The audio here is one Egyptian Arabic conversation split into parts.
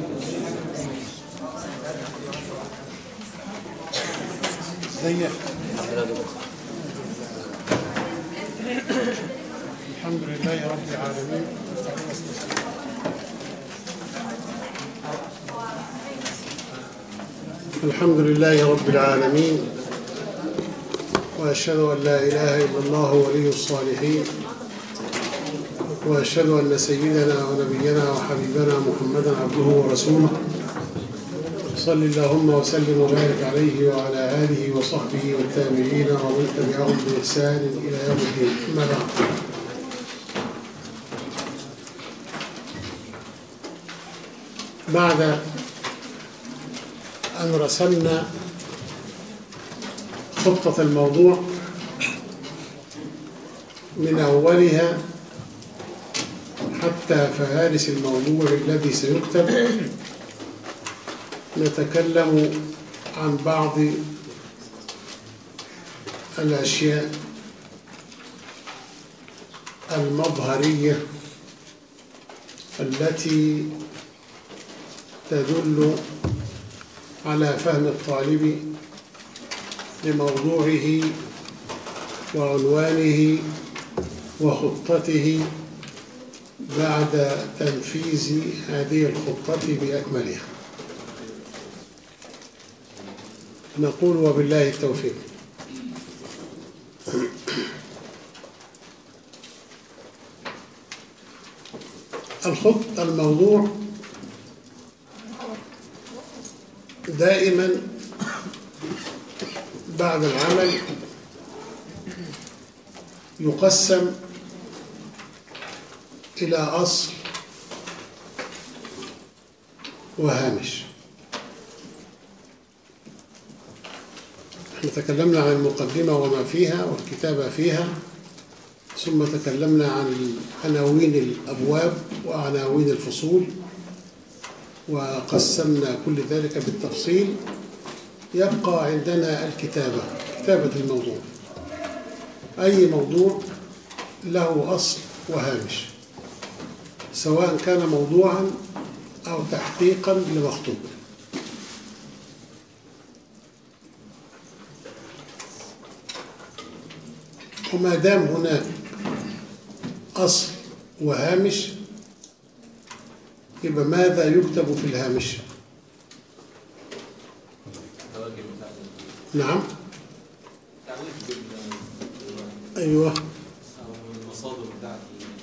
ازيك الحمد لله رب العالمين الحمد لله رب العالمين وأشهد أن لا إله إلا الله ولي الصالحين وأشهد أن سيدنا ونبينا وحبيبنا محمدا عبده ورسوله صل اللهم وسلم وبارك عليه وعلى آله وصحبه والتابعين ومن تبعهم بإحسان إلى يوم الدين أما بعد بعد أن رسمنا خطة الموضوع من أولها حتى فهارس الموضوع الذي سيكتب نتكلم عن بعض الأشياء المظهرية التي تدل على فهم الطالب لموضوعه وعنوانه وخطته بعد تنفيذ هذه الخطة بأكملها نقول وبالله التوفيق الخط الموضوع دائما بعد العمل يقسم إلى أصل وهامش احنا تكلمنا عن المقدمة وما فيها والكتابة فيها ثم تكلمنا عن عناوين الأبواب وعناوين الفصول وقسمنا كل ذلك بالتفصيل يبقى عندنا الكتابة كتابة الموضوع أي موضوع له أصل وهامش سواء كان موضوعا أو تحقيقا لمخطوط وما دام هناك أصل وهامش يبقى ماذا يكتب في الهامش نعم أيوه المصادر بتاعتي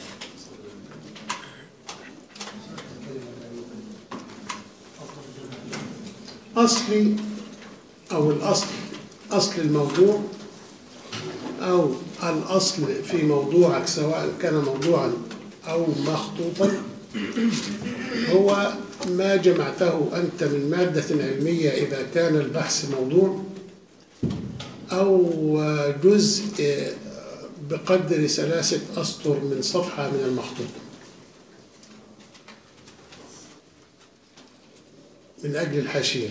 أصلي أو الأصل أصل الموضوع أو الأصل في موضوعك سواء كان موضوعا أو مخطوطا هو ما جمعته أنت من مادة علمية إذا كان البحث موضوع أو جزء بقدر ثلاثة أسطر من صفحة من المخطوط من أجل الحاشية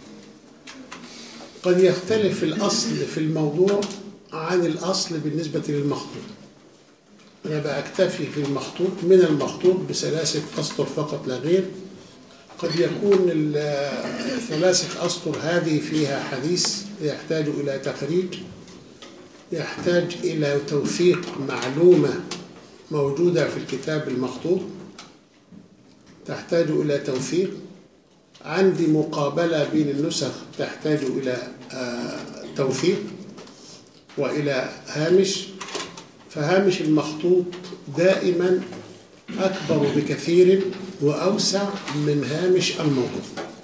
قد يختلف الأصل في الموضوع عن الأصل بالنسبة للمخطوط أنا بأكتفي في المخطوط من المخطوط بثلاثة أسطر فقط لا غير قد يكون الثلاثة أسطر هذه فيها حديث يحتاج إلى تخريج يحتاج إلى توثيق معلومة موجودة في الكتاب المخطوط تحتاج إلى توثيق عندي مقابلة بين النسخ تحتاج إلى توثيق وإلى هامش فهامش المخطوط دائما أكبر بكثير وأوسع من هامش الموضوع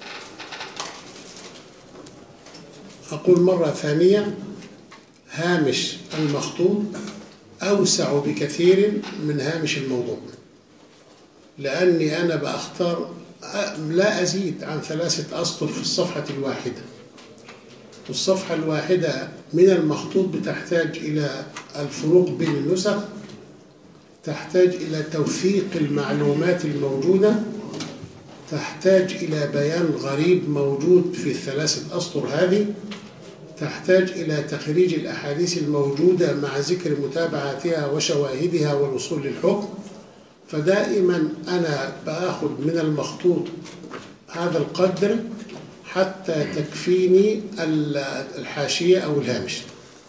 أقول مرة ثانية هامش المخطوط أوسع بكثير من هامش الموضوع لأني أنا بأختار لا أزيد عن ثلاثة أسطر في الصفحة الواحدة والصفحة الواحدة من المخطوط بتحتاج إلى الفروق بين النسخ تحتاج إلى توثيق المعلومات الموجودة تحتاج إلى بيان غريب موجود في الثلاثة أسطر هذه تحتاج إلى تخريج الأحاديث الموجودة مع ذكر متابعاتها وشواهدها والوصول للحكم فدائما أنا بأخذ من المخطوط هذا القدر حتى تكفيني ال- الحاشية أو الهامش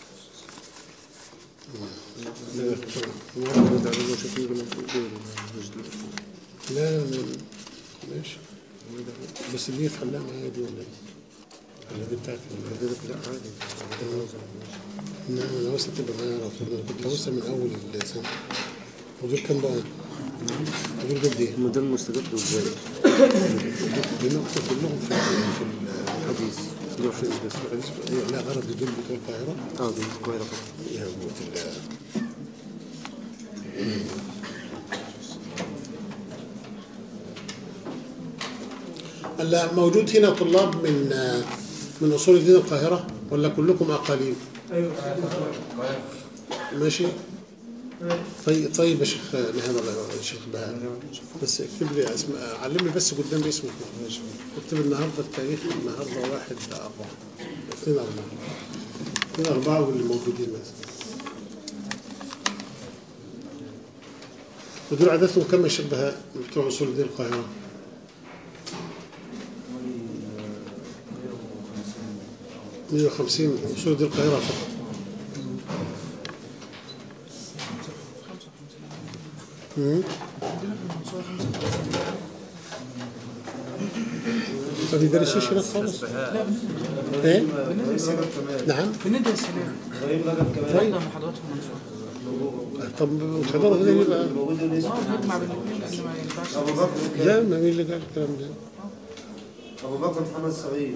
لا لا لا ماشي بس دي تحلها معايا دي ولا ايه؟ ولا دي بتاعتي ولا دي لا عادي لا انا بس تبقى معايا على طول انا كنت ببص من اول السنه ودول كام بقى؟ ودول قد ايه؟ الموديل المستجد ازاي؟ دول كلهم في في حديث دول في بس الحديث لا غرض دول بتوع القاهره اه دي القاهرة فقط يا موت الله هلا موجود هنا طلاب من من اصول الدين القاهره ولا كلكم اقاليم؟ ايوه ماشي؟ طيب طيب يا شيخ نهاد الله يبارك شيخ بهاء بس اكتب لي اسماء علمني بس قدام اسمك اكتب النهارده التاريخ النهارده واحد أربعة اثنين أربعة اثنين أربعة واللي موجودين بس ودول عددهم كم يا شيخ بهاء بتوع اصول الدين القاهره؟ مية وخمسين أصول الدين القاهرة فقط مم. ما بيدرسوش هناك خالص ايه نعم بندرس السلام بندرس محاضرات في المنصورة طب الحضاره هنا ليه بقى اه بنجمع بين الاثنين لان ما ينفعش أبو بكر لا ما مين اللي قال الكلام ده أبو بكر محمد صغير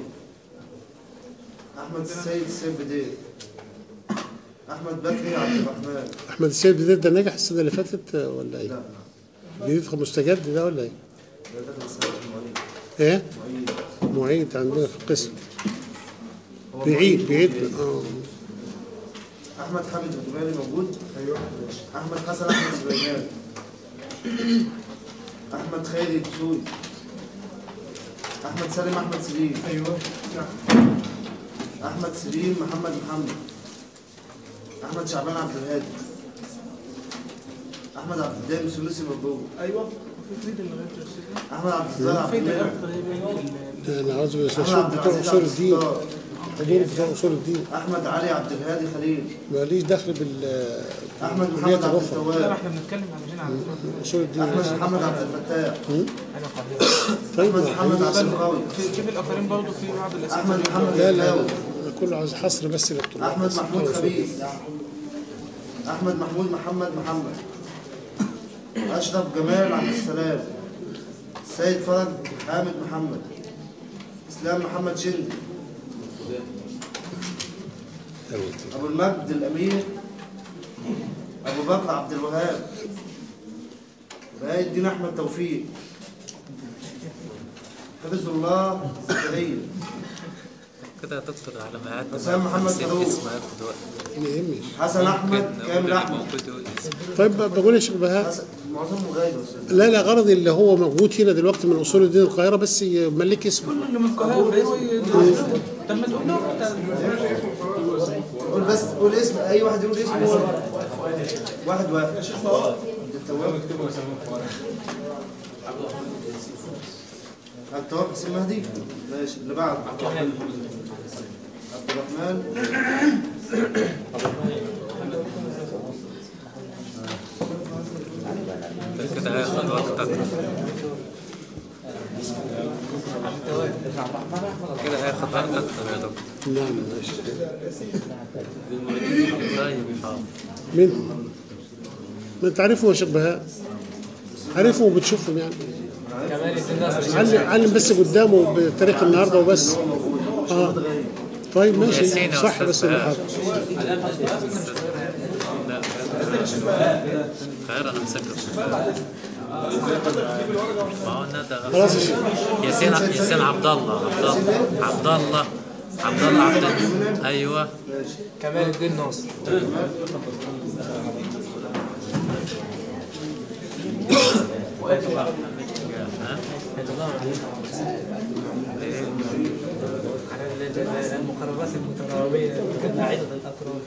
أحمد السيد السيد بدير أحمد بكري عبد الرحمن احمد السيد بدير ده نجح السنه اللي فاتت ولا ايه؟ لا جديد مستجد ده ولا ايه؟ لا ده كان سنة معيد ايه؟ معيد معيد عندنا في القسم هو بعيد معيد بعيد ومعيد. اه أحمد حامد الجمالي موجود أيوه أحمد حسن أحمد سليمان أحمد خيري دسوقي أحمد سالم أحمد سليم أيوه أحمد سليم محمد محمد أحمد شعبان عبد الهادي أحمد عبد الدايم ثلاثي مبروك ايوه في فريد اللي غير ترسيكا أحمد عبد الزلال عبد فريد المنعم الاخر انا عاوز بس أحمد اشوف عبد بتوع العزيز اصول عبد الدين الستار حضور بتوع اصول الدين أحمد علي عبد الهادي خليل ماليش دخل بال أحمد بالكليات محمد عبد الاخرى لا التواب احنا بنتكلم على هنا على اصول الدين أحمد محمد عبد الفتاح انا قاهرة طيب أحمد محمد عبد القوي في كيف الاخرين برضه في بعض الاسئله أحمد محمد لا لا الكاوي انا كله عاوز حصر بس للطلاب أحمد بس محمود بتوع أصول الدين. خبيث أحمد محمود محمد محمد أشرف جمال عبد السلام سيد فرج حامد محمد إسلام محمد شندي أبو المجد الأمير أبو بكر عبد الوهاب بهاء الدين أحمد توفيق حفظ الله زكريا كده هتدخل على ميعاد حسام محمد فاروق. اسمها دلوقتي ما يهمش حسن أحمد كامل أحمد موجود يقول اسم طيب بقول يا شيخ بهاء حسن معظمهم غايب يا أستاذ لا لا غرضي اللي هو موجود هنا دلوقتي من اصول الدين القاهره بس يملك اسمه كل اللي من القاهره فاهم ويدرسوا. طب ما تقول لهم انت قول بس قول اسم اي واحد يقول اسمه واحد واحد عبد التواب عبد التواب حسين مهدي ماشي اللي بعده عبد الرحمن عبد الرحمن كده هياخد وقت اكتر كده هياخد وقت اكتر يا دكتور نعم ماشي طيب حاضر مين؟ ما انت عارفهم يا شيخ بهاء عارفهم وبتشوفهم يعني علم علم بس قدامه بتاريخ النهارده وبس اه طيب ماشي ياسين يا صح أستاذ بس بهاء. المحاضرة. خير انا مسجل ما هو ندى خلاص يا شيخ ياسين ياسين عبد الله عبد الله عبد الله عبد الله عبد الله ايوه كمال الدين ناصر ها؟ إيه؟ المقربات المتقاربين كالعدد الأطراف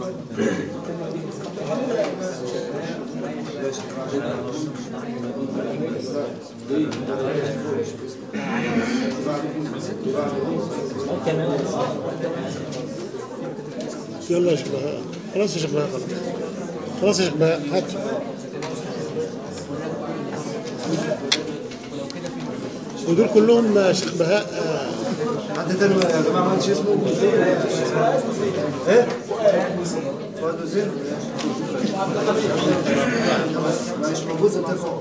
يلا يا شيخ بهاء خلاص يا شيخ بهاء خلاص خلاص يا شيخ بهاء هات ودول كلهم يا شيخ بهاء آه، حد تاني يا جماعه ما عادش اسمه ايه فؤاد وزير مش موجود اتفق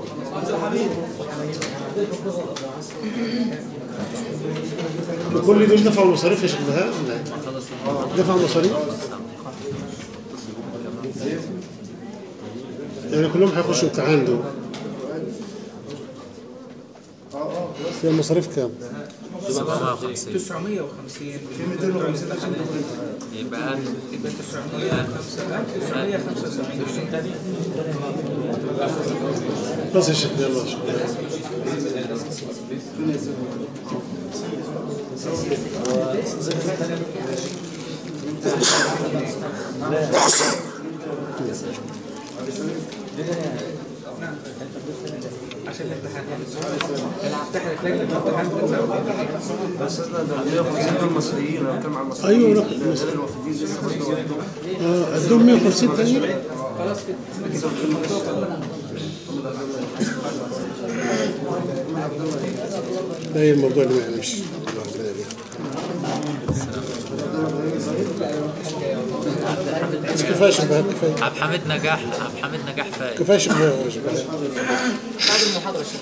كل دول دفعوا مصاريف يا شيخ بهاء ولا إيه؟ دفعوا مصاريف يعني كلهم هيخشوا امتحان دول في المصاريف كام؟ 750 950 في 250 عشان يبقى يبقى 975 خلاص يا شيخ يلا يا شيخ عشان الامتحان انا هفتح لك لجنه الامتحان بس ده 150 دول مصريين انا بتكلم عن المصريين ايوه لا غير الوافدين لسه برضه اه ادوهم 150 تاني خلاص كده ده هي الموضوع اللي ما يعلمش ربنا يهديك. بس كفايه يا شيخ بهاء كفايه عبد الحميد نجاح عبد الحميد نجاح فايق كفايه يا شيخ بهاء يا شيخ بهاء بعد المحاضره شيخ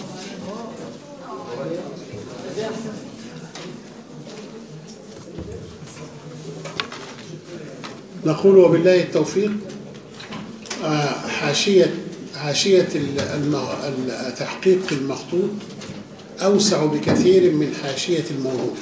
نقول وبالله التوفيق آه، حاشية حاشية ال- الم- ال- تحقيق المخطوط أوسع بكثير من حاشية الموضوع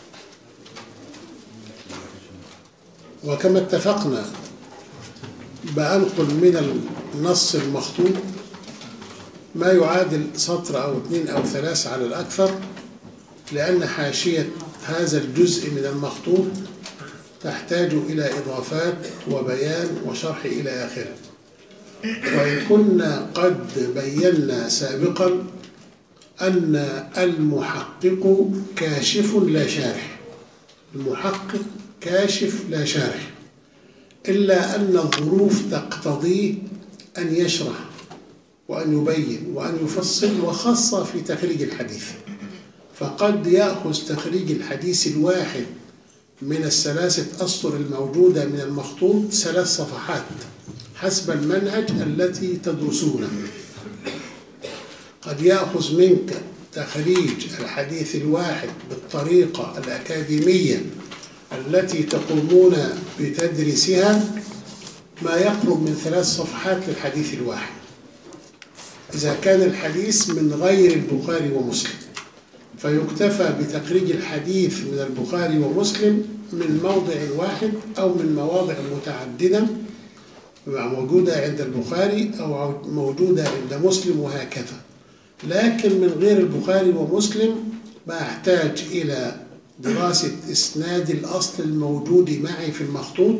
وكما اتفقنا بأنقل من النص المخطوط ما يعادل سطر أو اثنين أو ثلاث على الأكثر لأن حاشية هذا الجزء من المخطوط تحتاج إلى إضافات وبيان وشرح إلى آخره وإن كنا قد بينا سابقا أن المحقق كاشف لا شارح المحقق كاشف لا شارح إلا أن الظروف تقتضيه أن يشرح وأن يبين وأن يفصل وخاصة في تخريج الحديث فقد يأخذ تخريج الحديث الواحد من الثلاثة أسطر الموجودة من المخطوط ثلاث صفحات حسب المنهج التي تدرسونه قد يأخذ منك تخريج الحديث الواحد بالطريقة الأكاديمية التي تقومون بتدريسها ما يقرب من ثلاث صفحات للحديث الواحد إذا كان الحديث من غير البخاري ومسلم فيكتفى بتخريج الحديث من البخاري ومسلم من موضع واحد أو من مواضع متعددة موجودة عند البخاري أو موجودة عند مسلم وهكذا لكن من غير البخاري ومسلم بحتاج إلى دراسة إسناد الأصل الموجود معي في المخطوط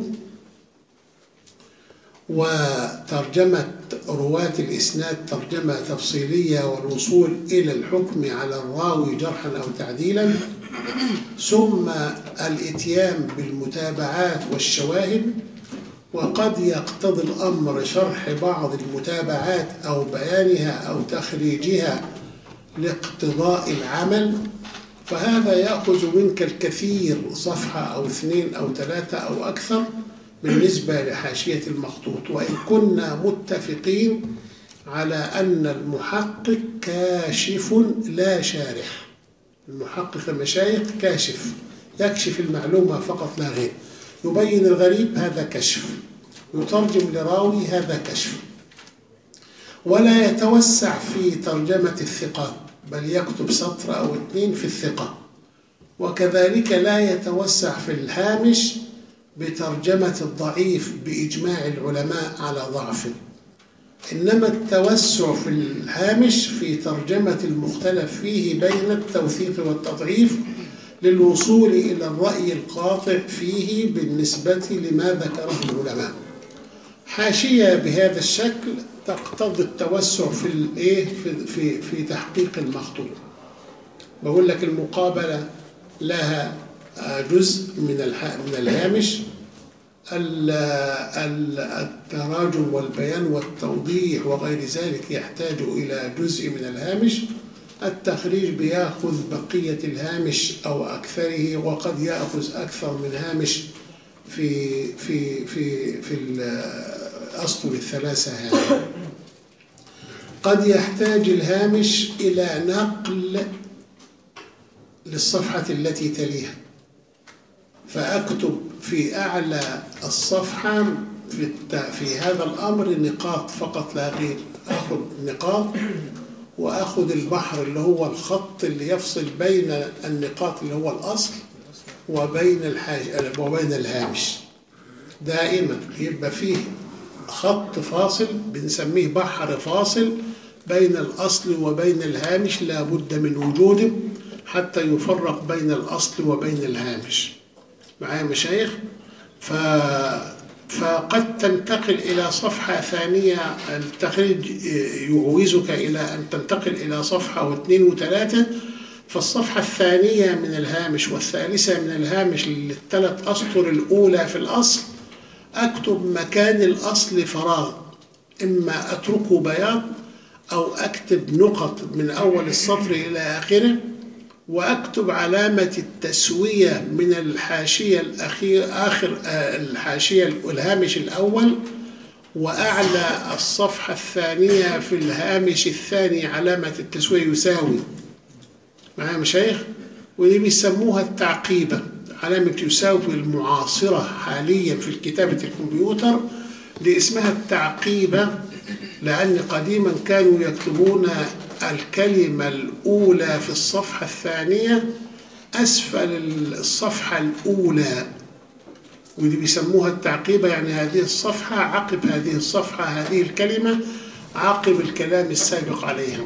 وترجمة رواة الإسناد ترجمة تفصيلية والوصول إلى الحكم على الراوي جرحا أو تعديلا ثم الإتيان بالمتابعات والشواهد وقد يقتضي الأمر شرح بعض المتابعات أو بيانها أو تخريجها لاقتضاء العمل فهذا يأخذ منك الكثير صفحة أو اثنين أو ثلاثة أو أكثر بالنسبة لحاشية المخطوط وإن كنا متفقين على أن المحقق كاشف لا شارح المحقق المشايخ كاشف يكشف المعلومة فقط لا غير يبين الغريب هذا كشف يترجم لراوي هذا كشف ولا يتوسع في ترجمة الثقات بل يكتب سطر أو اثنين في الثقة وكذلك لا يتوسع في الهامش بترجمة الضعيف بإجماع العلماء على ضعفه إنما التوسع في الهامش في ترجمة المختلف فيه بين التوثيق والتضعيف للوصول إلى الرأي القاطع فيه بالنسبة لما ذكره العلماء حاشية بهذا الشكل تقتضي التوسع في الايه في في في تحقيق المخطوط بقول لك المقابلة لها آه، جزء من الح... من الهامش ال- ال- التراجم والبيان والتوضيح وغير ذلك يحتاج إلى جزء من الهامش التخريج بياخذ بقية الهامش أو أكثره وقد يأخذ أكثر من هامش في في في في الأسطر الثلاثة هذه قد يحتاج الهامش إلى نقل للصفحة التي تليها فأكتب في أعلى الصفحة في, الت... في هذا الأمر نقاط فقط لا غير أخذ نقاط وأخذ البحر اللي هو الخط اللي يفصل بين النقاط اللي هو الأصل وبين الحاج... وبين الهامش دائما يبقى فيه خط فاصل بنسميه بحر فاصل بين الأصل وبين الهامش لا بد من وجوده حتى يفرق بين الأصل وبين الهامش معايا مشايخ ف... فقد تنتقل إلى صفحة ثانية التخريج يعوزك إلى أن تنتقل إلى صفحة واثنين وثلاثة فالصفحة الثانية من الهامش والثالثة من الهامش للثلاث أسطر الأولى في الأصل أكتب مكان الأصل فراغ إما أتركه بياض أو أكتب نقط من أول السطر إلى آخره وأكتب علامة التسوية من الحاشية الأخير آخر آه، الحاشية الهامش الأول وأعلى الصفحة الثانية في الهامش الثاني علامة التسوية يساوي معايا مشايخ ودي بيسموها التعقيبة علامة يساوي المعاصرة حاليا في كتابة الكمبيوتر دي اسمها التعقيبة لأن قديما كانوا يكتبون الكلمة الأولى في الصفحة الثانية أسفل الصفحة الأولى ودي بيسموها التعقيبة يعني هذه الصفحة عقب هذه الصفحة هذه الكلمة عقب الكلام السابق عليها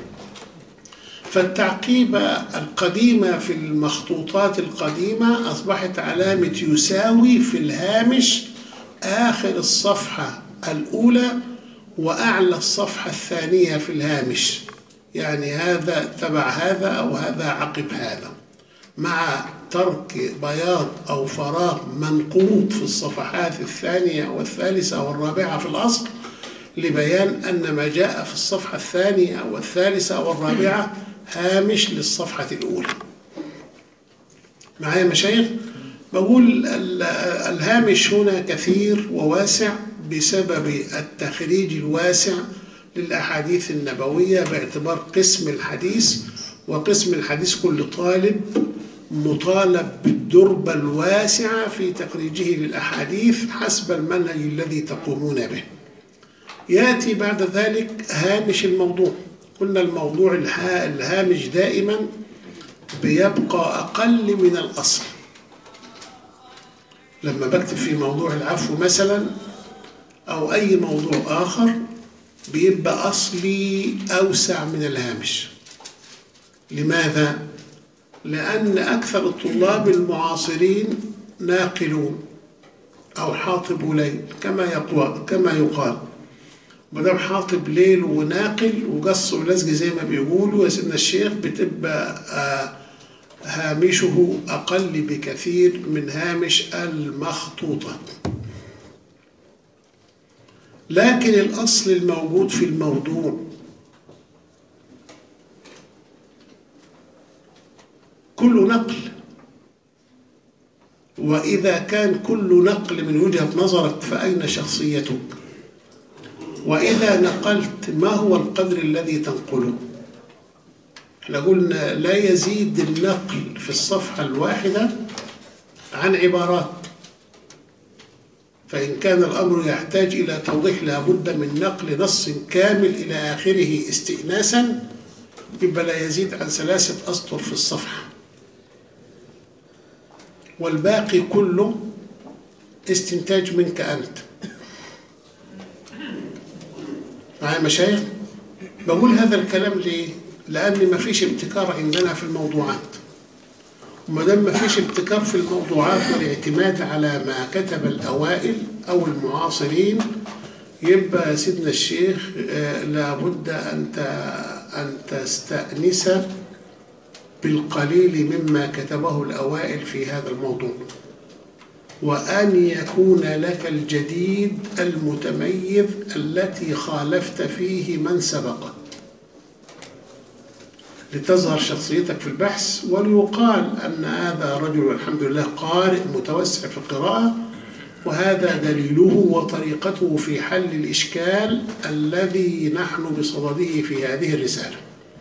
فالتعقيبة القديمة في المخطوطات القديمة أصبحت علامة يساوي في الهامش آخر الصفحة الأولى وأعلى الصفحة الثانية في الهامش يعني هذا تبع هذا أو هذا عقب هذا مع ترك بياض أو فراغ منقوط في الصفحات الثانية والثالثة والرابعة في الأصل لبيان أن ما جاء في الصفحة الثانية والثالثة والرابعة هامش للصفحة الأولى معايا مشايخ بقول ال- الهامش هنا كثير وواسع بسبب التخريج الواسع للأحاديث النبوية باعتبار قسم الحديث وقسم الحديث كل طالب مطالب بالدربة الواسعة في تخريجه للأحاديث حسب المنهج الذي تقومون به يأتي بعد ذلك هامش الموضوع قلنا الموضوع الها- الهامش دائما بيبقى أقل من الأصل لما بكتب في موضوع العفو مثلا أو أي موضوع آخر بيبقى أصلي أوسع من الهامش لماذا؟ لأن أكثر الطلاب المعاصرين ناقلون أو حاطب ليل كما يقال كما يقال مدام حاطب ليل وناقل وقص ولزق زي ما بيقولوا يا سيدنا الشيخ بتبقى آه هامشه أقل بكثير من هامش المخطوطة لكن الأصل الموجود في الموضوع كل نقل وإذا كان كل نقل من وجهة نظرك فأين شخصيتك وإذا نقلت ما هو القدر الذي تنقله احنا قلنا لا يزيد النقل في الصفحة الواحدة عن عبارات فإن كان الأمر يحتاج إلى توضيح لابد من نقل نص كامل إلى آخره استئناسا يبقى لا يزيد عن ثلاثة أسطر في الصفحة والباقي كله استنتاج منك أنت معايا مشايخ بقول هذا الكلام ليه لأن ما فيش ابتكار عندنا في الموضوعات وما دام ما فيش ابتكار في الموضوعات والاعتماد على ما كتب الأوائل أو المعاصرين يبقى يا سيدنا الشيخ آه، لابد أن ت- أن تستأنس بالقليل مما كتبه الأوائل في هذا الموضوع وأن يكون لك الجديد المتميز التي خالفت فيه من سبقك لتظهر شخصيتك في البحث وليقال أن هذا رجل الحمد لله قارئ متوسع في القراءة وهذا دليله وطريقته في حل الإشكال الذي نحن بصدده في هذه الرسالة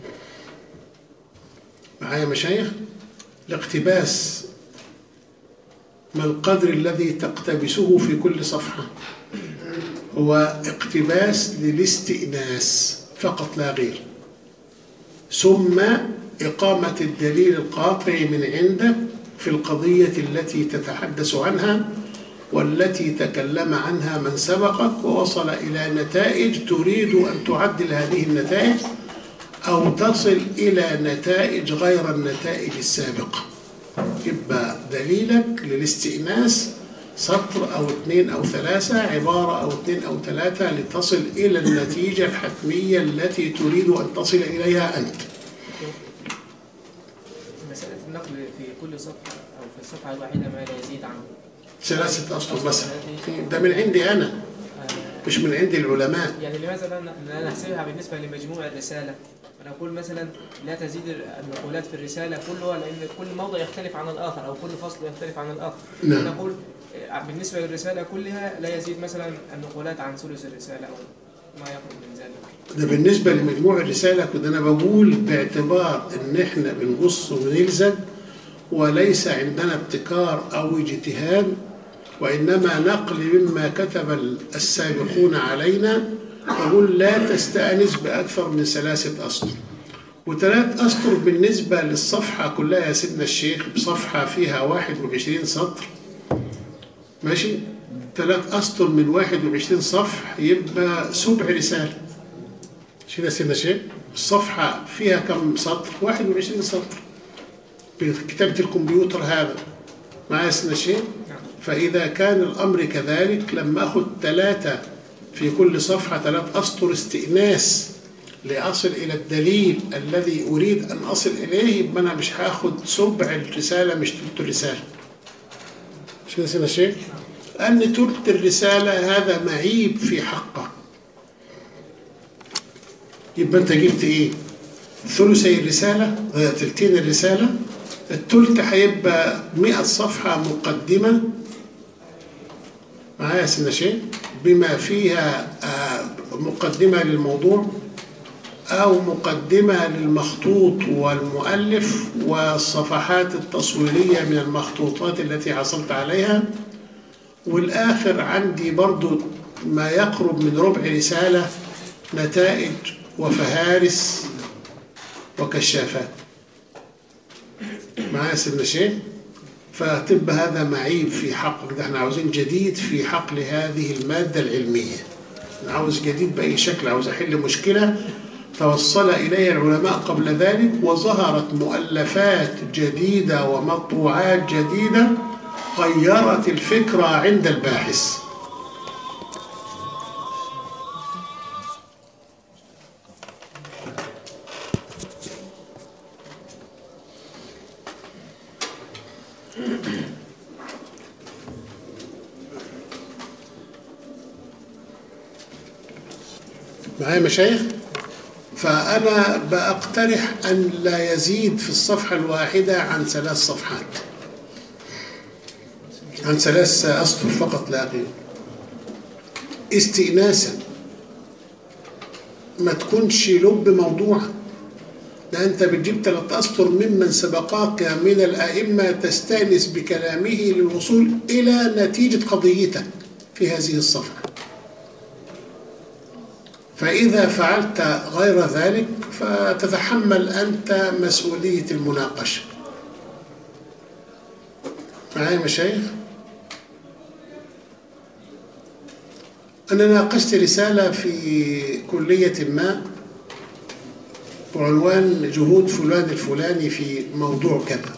معايا مشايخ الاقتباس ما القدر الذي تقتبسه في كل صفحة هو اقتباس للاستئناس فقط لا غير ثم إقامة الدليل القاطع من عندك في القضية التي تتحدث عنها والتي تكلم عنها من سبقك ووصل إلى نتائج تريد أن تعدل هذه النتائج أو تصل إلى نتائج غير النتائج السابقة يبقى دليلك للاستئناس سطر أو اثنين أو ثلاثة عبارة أو اثنين أو ثلاثة لتصل إلى النتيجة الحتمية التي تريد أن تصل إليها أنت مسألة النقل في كل صفحة أو في الصفحة الواحدة ما لا يزيد عن ثلاثة أسطر مثلا ده من عندي أنا آه، مش من عند العلماء يعني لماذا لا ن- لا نحسبها بالنسبة لمجموع الرسالة ونقول مثلا لا تزيد النقولات في الرسالة كلها لأن كل موضع يختلف عن الآخر أو كل فصل يختلف عن الآخر نعم. نقول آه، بالنسبة للرسالة كلها لا يزيد مثلا النقولات عن ثلث الرسالة أو ما يقرب من ذلك ده بالنسبة لمجموع الرسالة كنت أنا بقول باعتبار إن إحنا بنبص ونلزم وليس عندنا ابتكار أو اجتهاد وإنما نقل مما كتب السابقون علينا أقول لا تستأنس بأكثر من ثلاثة أسطر وثلاث أسطر بالنسبة للصفحة كلها يا سيدنا الشيخ بصفحة فيها 21 سطر ماشي ثلاث أسطر من 21 صفح يبقى سبع رسالة مش كده يا سيدنا الشيخ الصفحة فيها كم سطر 21 سطر بكتابة الكمبيوتر هذا معايا يا سيدنا الشيخ فإذا كان الأمر كذلك لما أخذ ثلاثة في كل صفحة ثلاث أسطر استئناس لأصل إلى الدليل الذي أريد أن أصل إليه يبقى أنا مش هاخد سبع الرسالة مش تلت الرسالة مش كده يا سيدنا الشيخ أن تلت الرسالة هذا معيب في حقك يبقى أنت جبت إيه؟ ثلثي الرسالة آه، تلتين الرسالة التلت هيبقى 100 صفحة مقدمة معايا يا سيدنا شيخ بما فيها آه، مقدمة للموضوع أو مقدمة للمخطوط والمؤلف والصفحات التصويرية من المخطوطات التي حصلت عليها والآخر عندي برضو ما يقرب من ربع رسالة نتائج وفهارس وكشافات معايا سيدنا شيخ فتبقى هذا معيب في حقك ده احنا عاوزين جديد في حقل هذه المادة العلمية أنا عاوز جديد بأي شكل عاوز أحل مشكلة توصل إليها العلماء قبل ذلك وظهرت مؤلفات جديدة ومطبوعات جديدة غيرت الفكرة عند الباحث معايا مشايخ فأنا بأقترح أن لا يزيد في الصفحة الواحدة عن ثلاث صفحات عن ثلاث أسطر فقط لا غير استئناسا ما تكونش لب موضوع ده أنت بتجيب ثلاث أسطر ممن سبقاك من الأئمة تستأنس بكلامه للوصول إلى نتيجة قضيتك في هذه الصفحة فإذا فعلت غير ذلك فتتحمل أنت مسؤولية المناقشة معايا مشايخ أنا ناقشت رسالة في كلية ما بعنوان جهود فلان الفلاني في موضوع كذا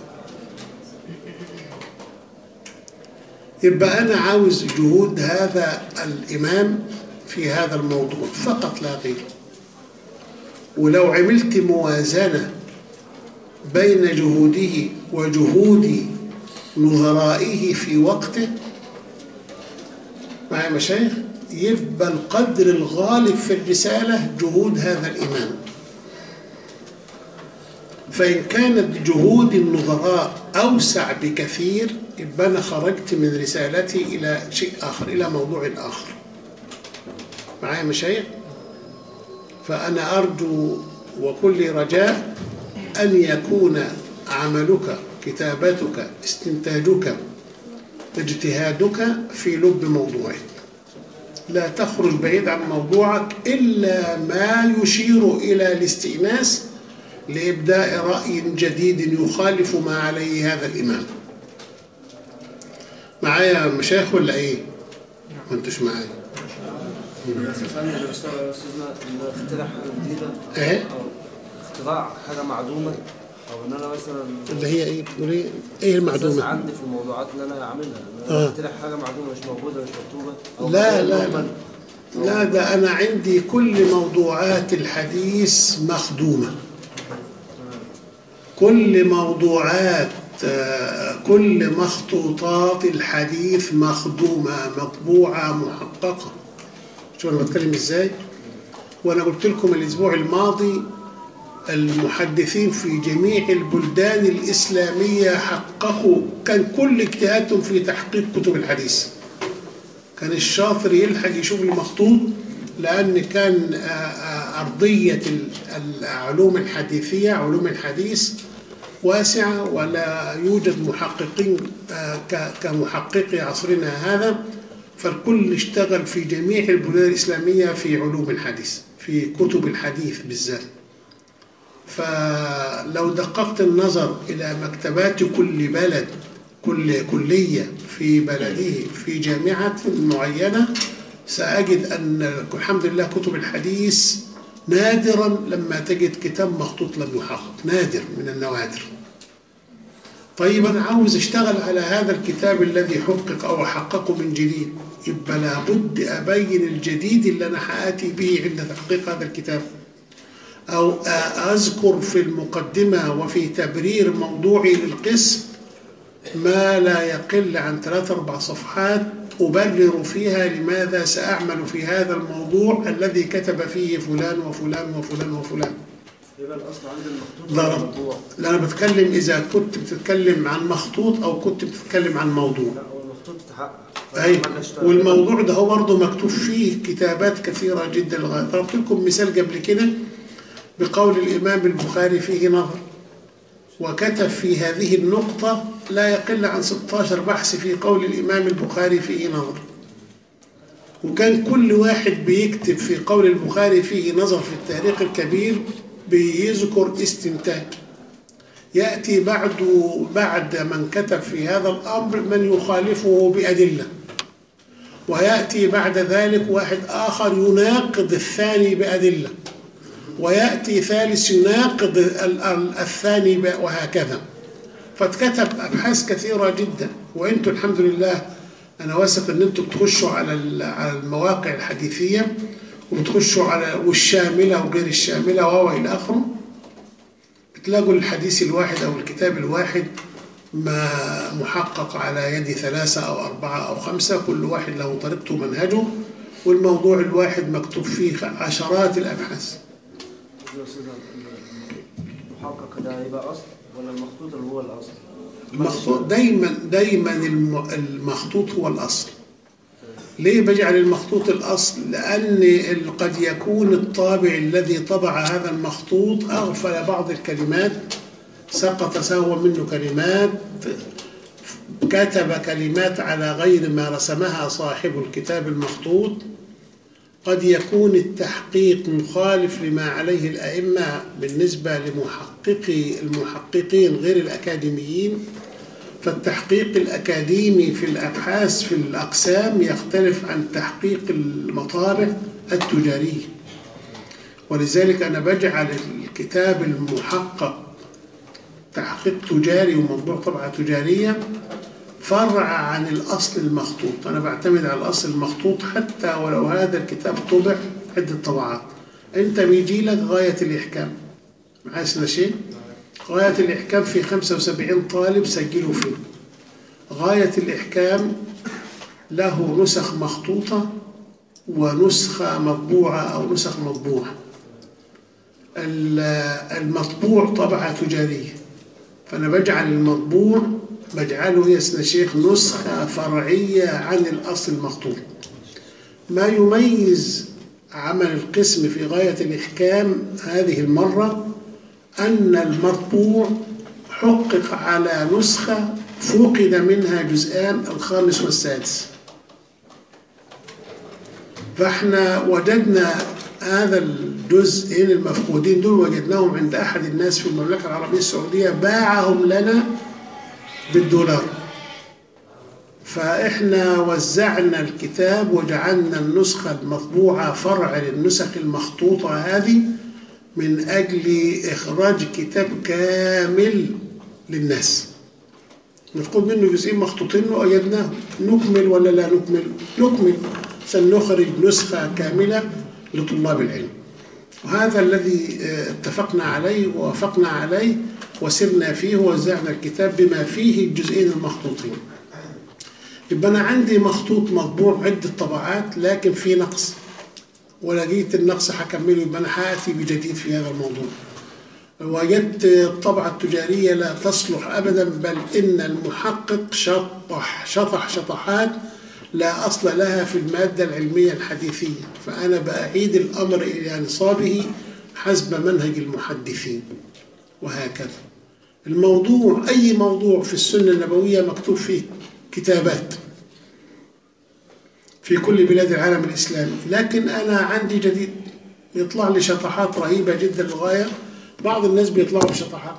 يبقى أنا عاوز جهود هذا الإمام في هذا الموضوع فقط لا غير ولو عملت موازنة بين جهوده وجهود نظرائه في وقته مع مشايخ يبقى القدر الغالب في الرسالة جهود هذا الإمام فإن كانت جهود النظراء أوسع بكثير يبقى أنا خرجت من رسالتي إلى شيء آخر إلى موضوع آخر معايا مشايخ فأنا أرجو وكل رجاء أن يكون عملك كتابتك استنتاجك اجتهادك في لب موضوعك لا تخرج بعيد عن موضوعك إلا ما يشير إلى الاستئناس لإبداء رأي جديد يخالف ما عليه هذا الإمام معايا مشايخ ولا إيه؟ ما انتش معايا فن اللي بيشتغل يا استاذنا ان اخترع حاجه جديده إيه؟ او اختراع حاجه معدومه او ان انا مثلا اللي هي إيه؟ بتقول إيه؟ إيه أساس المعدومة؟ عندي في الموضوعات اللي انا اعملها ان آه. انا اخترع حاجه معدومه مش موجوده مش مكتوبه او لا مثلاً لا لا مهمل. لا ده أنا عندي كل موضوعات الحديث مخدومة كل موضوعات آه، كل مخطوطات الحديث مخدومة مطبوعة محققة شو أنا بتكلم إزاي وأنا قلت لكم الأسبوع الماضي المحدثين في جميع البلدان الإسلامية حققوا كان كل اجتهادهم في تحقيق كتب الحديث كان الشاطر يلحق يشوف المخطوط لأن كان آه، آه، أرضية ال- العلوم الحديثية علوم الحديث واسعة ولا يوجد محققين آه، ك- كمحققي عصرنا هذا فالكل اشتغل في جميع البلدان الإسلامية في علوم الحديث في كتب الحديث بالذات فلو دققت النظر إلى مكتبات كل بلد كل كلية في بلده في جامعة معينة سأجد أن الحمد لله كتب الحديث نادرا لما تجد كتاب مخطوط لم يحقق نادر من النوادر طيب أنا عاوز أشتغل على هذا الكتاب الذي حقق أو حققه من جديد يبقى لابد أبين الجديد اللي أنا حآتي به عند تحقيق هذا الكتاب أو أذكر في المقدمة وفي تبرير موضوعي للقسم ما لا يقل عن ثلاث أربع صفحات أبرر فيها لماذا سأعمل في هذا الموضوع الذي كتب فيه فلان وفلان وفلان وفلان يبقى الاصل عندي المخطوط ضرب والموضوع لا أنا بتكلم إذا كنت بتتكلم عن مخطوط أو كنت بتتكلم عن موضوع لا هو المخطوط اتحقق أي فلما أجي أشتغل- والموضوع ده هو برضه مكتوب فيه كتابات كثيرة جدا لغاية ضربت لكم مثال قبل كده بقول الإمام البخاري فيه نظر وكتب في هذه النقطة لا يقل عن 16 بحث في قول الإمام البخاري فيه نظر وكان كل واحد بيكتب في قول البخاري فيه نظر في التاريخ الكبير بيذكر استنتاج يأتي بعد بعد من كتب في هذا الأمر من يخالفه بأدلة ويأتي بعد ذلك واحد آخر يناقض الثاني بأدلة ويأتي ثالث يناقض ال- ال- الثاني ب- وهكذا فاتكتب أبحاث كثيرة جدا وأنتم الحمد لله أنا واثق أن أنتم بتخشوا على ال- على المواقع الحديثية وبتخشوا على والشاملة وغير الشاملة وهو إلى آخره بتلاقوا الحديث الواحد أو الكتاب الواحد ما محقق على يد ثلاثة أو أربعة أو خمسة كل واحد له طريقته ومنهجه والموضوع الواحد مكتوب فيه عشرات الأبحاث يا أستاذ، المحقق ده هيبقى اصل ولا المخطوط اللي هو الاصل؟ المخطوط دايما دايما الم- المخطوط هو الأصل ليه بجعل المخطوط الأصل لأن ال- قد يكون الطابع الذي طبع هذا المخطوط أغفل بعض الكلمات سقط سهوا منه كلمات كتب كلمات على غير ما رسمها صاحب الكتاب المخطوط قد يكون التحقيق مخالف لما عليه الأئمة بالنسبة لمحققي المحققين غير الأكاديميين فالتحقيق الأكاديمي في الأبحاث في الأقسام يختلف عن تحقيق المطابع التجارية ولذلك أنا بجعل الكتاب المحقق تحقيق تجاري وموضوع طبعة تجارية فرع عن الأصل المخطوط أنا بعتمد على الأصل المخطوط حتى ولو هذا الكتاب طبع عدة طبعات أنت بيجي لك غاية الإحكام معايا شيء غاية الإحكام في 75 طالب سجلوا فيه غاية الإحكام له نسخ مخطوطة ونسخة مطبوعة أو نسخ مطبوعة ال- المطبوع طبعة تجارية فأنا بجعل المطبوع بجعله يا سيدنا الشيخ نسخة فرعية عن الأصل المخطوط ما يميز عمل القسم في غاية الإحكام هذه المرة أن المطبوع حقق على نسخة فقد منها جزءان الخامس والسادس فاحنا وجدنا هذا الجزئين المفقودين دول وجدناهم عند أحد الناس في المملكة العربية السعودية باعهم لنا بالدولار فإحنا وزعنا الكتاب وجعلنا النسخة المطبوعة فرع للنسخ المخطوطة هذه من أجل إخراج كتاب كامل للناس نفقد منه جزئين مخطوطين وأجدناه نكمل ولا لا نكمل نكمل سنخرج نسخة كاملة لطلاب العلم وهذا الذي آه، اتفقنا عليه ووافقنا عليه وسرنا فيه ووزعنا الكتاب بما فيه الجزئين المخطوطين يبقى أنا عندي مخطوط مطبوع عدة طبعات لكن في نقص ولقيت النقص هكمله يبقى أنا هآتي بجديد في هذا الموضوع وجدت الطبعة التجارية لا تصلح أبدا بل إن المحقق شطح شطح شطحات لا أصل لها في المادة العلمية الحديثية فأنا بأعيد الأمر إلى نصابه حسب منهج المحدثين وهكذا الموضوع أي موضوع في السنة النبوية مكتوب فيه كتابات في كل بلاد العالم الإسلامي لكن أنا عندي جديد يطلع لي شطحات رهيبة جدا للغاية بعض الناس بيطلعوا بشطحات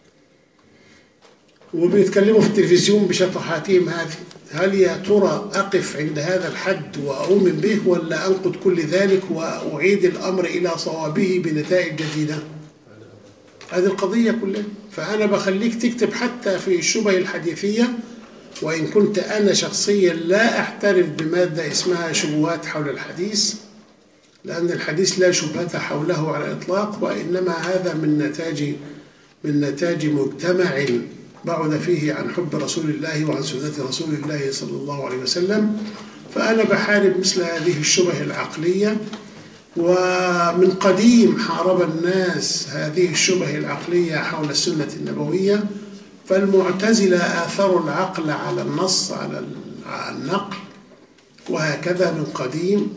وبيتكلموا في التلفزيون بشطحاتهم هذه هل يا ترى أقف عند هذا الحد وأؤمن به ولا أنقد كل ذلك وأعيد الأمر إلى صوابه بنتائج جديدة هذه القضية كلها فأنا بخليك تكتب حتى في الشبه الحديثية وإن كنت أنا شخصيا لا أحترف بمادة اسمها شبهات حول الحديث لأن الحديث لا شبهة حوله على الإطلاق وإنما هذا من نتاج من نتاج مجتمع بعد فيه عن حب رسول الله وعن سنة رسول الله صلى الله عليه وسلم فأنا بحارب مثل هذه الشبه العقلية ومن قديم حارب الناس هذه الشبه العقلية حول السنة النبوية فالمعتزلة آثروا العقل على النص على النقل وهكذا من قديم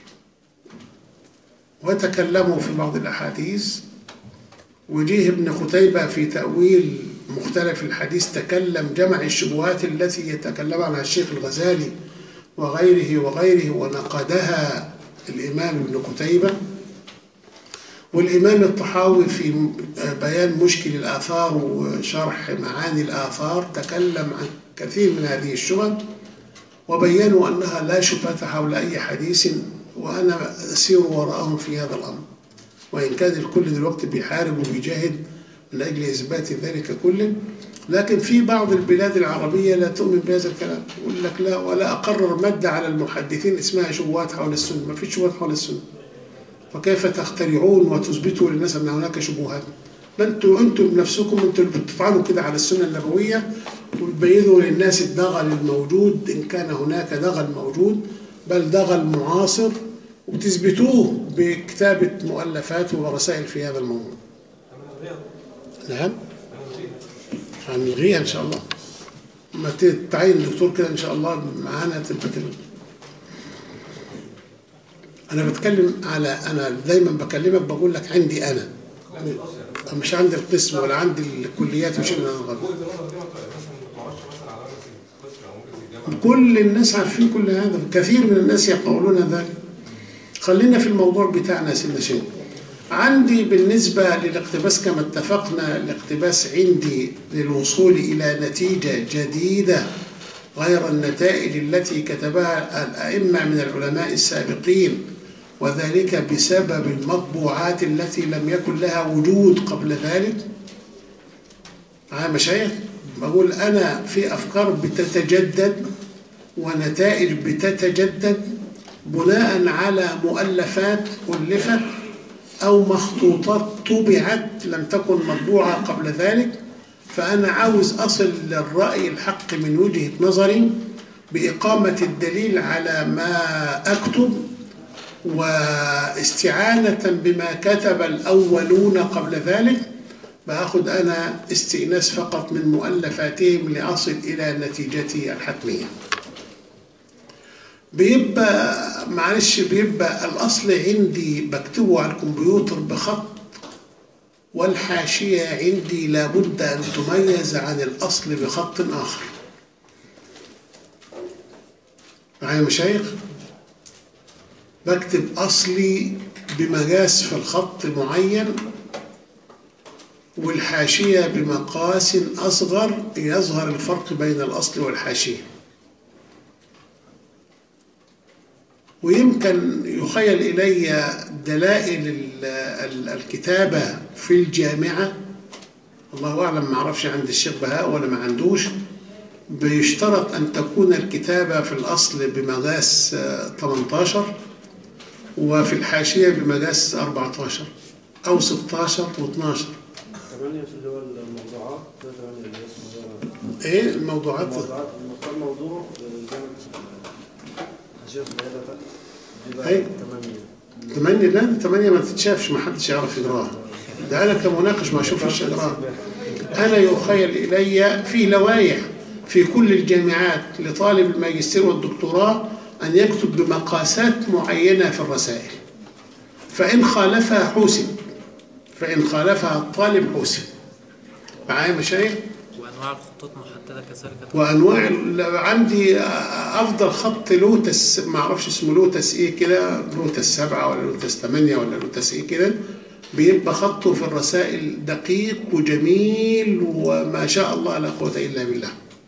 وتكلموا في بعض الأحاديث وجيه ابن قتيبة في تأويل مختلف الحديث تكلم جمع الشبهات التي يتكلم عنها الشيخ الغزالي وغيره وغيره ونقدها الإمام ابن قتيبة والإمام الطحاوي في بيان مشكل الآثار وشرح معاني الآثار تكلم عن كثير من هذه الشبه وبينوا أنها لا شبهة حول أي حديث وأنا أسير وراءهم في هذا الأمر وإن كان الكل دلوقتي بيحارب وبيجاهد من أجل إثبات ذلك كله لكن في بعض البلاد العربية لا تؤمن بهذا الكلام يقول لك لا ولا أقرر مادة على المحدثين اسمها شبهات حول السنة ما فيش شبهات حول السنة فكيف تخترعون وتثبتوا للناس أن هناك شبهات ما انتوا انتوا بنفسكم انتوا اللي بتطعنوا كده على السنة النبوية وتبينوا للناس الدغل الموجود إن كان هناك دغل موجود بل دغل معاصر وتثبتوه بكتابة مؤلفات ورسائل في هذا الموضوع نعم هنلغيها إن شاء الله ما تعين دكتور كده إن شاء الله معانا تبقى تلغي أنا بتكلم على أنا دايما بكلمك بقول لك عندي أنا مش عندي القسم ولا عندي الكليات وشيء من هذا كل الناس عارفين كل هذا كثير من الناس يقولون ذلك خلينا في الموضوع بتاعنا سيدنا شيخ عندي بالنسبة للاقتباس كما اتفقنا الاقتباس عندي للوصول إلى نتيجة جديدة غير النتائج التي كتبها الأئمة من العلماء السابقين وذلك بسبب المطبوعات التي لم يكن لها وجود قبل ذلك معايا مشايخ بقول أنا في أفكار بتتجدد ونتائج بتتجدد بناء على مؤلفات ألفت أو مخطوطات طبعت لم تكن مطبوعة قبل ذلك فأنا عاوز أصل للرأي الحق من وجهة نظري بإقامة الدليل على ما أكتب واستعانة بما كتب الأولون قبل ذلك بأخذ أنا استئناس فقط من مؤلفاتهم لأصل إلى نتيجتي الحتمية بيبقى معلش بيبقى الأصل عندي بكتبه على الكمبيوتر بخط والحاشية عندي لابد أن تميز عن الأصل بخط آخر معايا يا مشايخ بكتب أصلي بمقاس في الخط معين والحاشية بمقاس أصغر يظهر الفرق بين الأصل والحاشية ويمكن يخيل إلي دلائل ال- ال- الكتابة في الجامعة الله أعلم ما أعرفش عند الشيخ بهاء ولا ما عندوش بيشترط أن تكون الكتابة في الأصل بمقاس آه، 18 وفي الحاشية بمقاس 14 أو 16 و12 ثمانية في اللي هو الموضوعات ده ثمانية اللي اسمه إيه الموضوعات الموضوعات المختار موضوع جامعة حشيش بهذا دي بقى أي. ثمانية ثمانية لا ثمانية ما تتشافش ما حدش يعرف يقراها ده أنا كمناقش ما أشوفش يقراها أنا يخيل إلي في لوائح في كل الجامعات لطالب الماجستير والدكتوراه أن يكتب بمقاسات معينة في الرسائل فإن خالفها حوسب فإن خالفها الطالب حوسب معايا مشايخ وانواع الخطوط محدده كذلك وانواع ال- عندي افضل خط لوتس ما اعرفش اسمه لوتس ايه كده لوتس سبعة ولا لوتس ثمانية ولا لوتس ايه كده بيبقى خطه في الرسائل دقيق وجميل وما شاء الله لا قوة الا بالله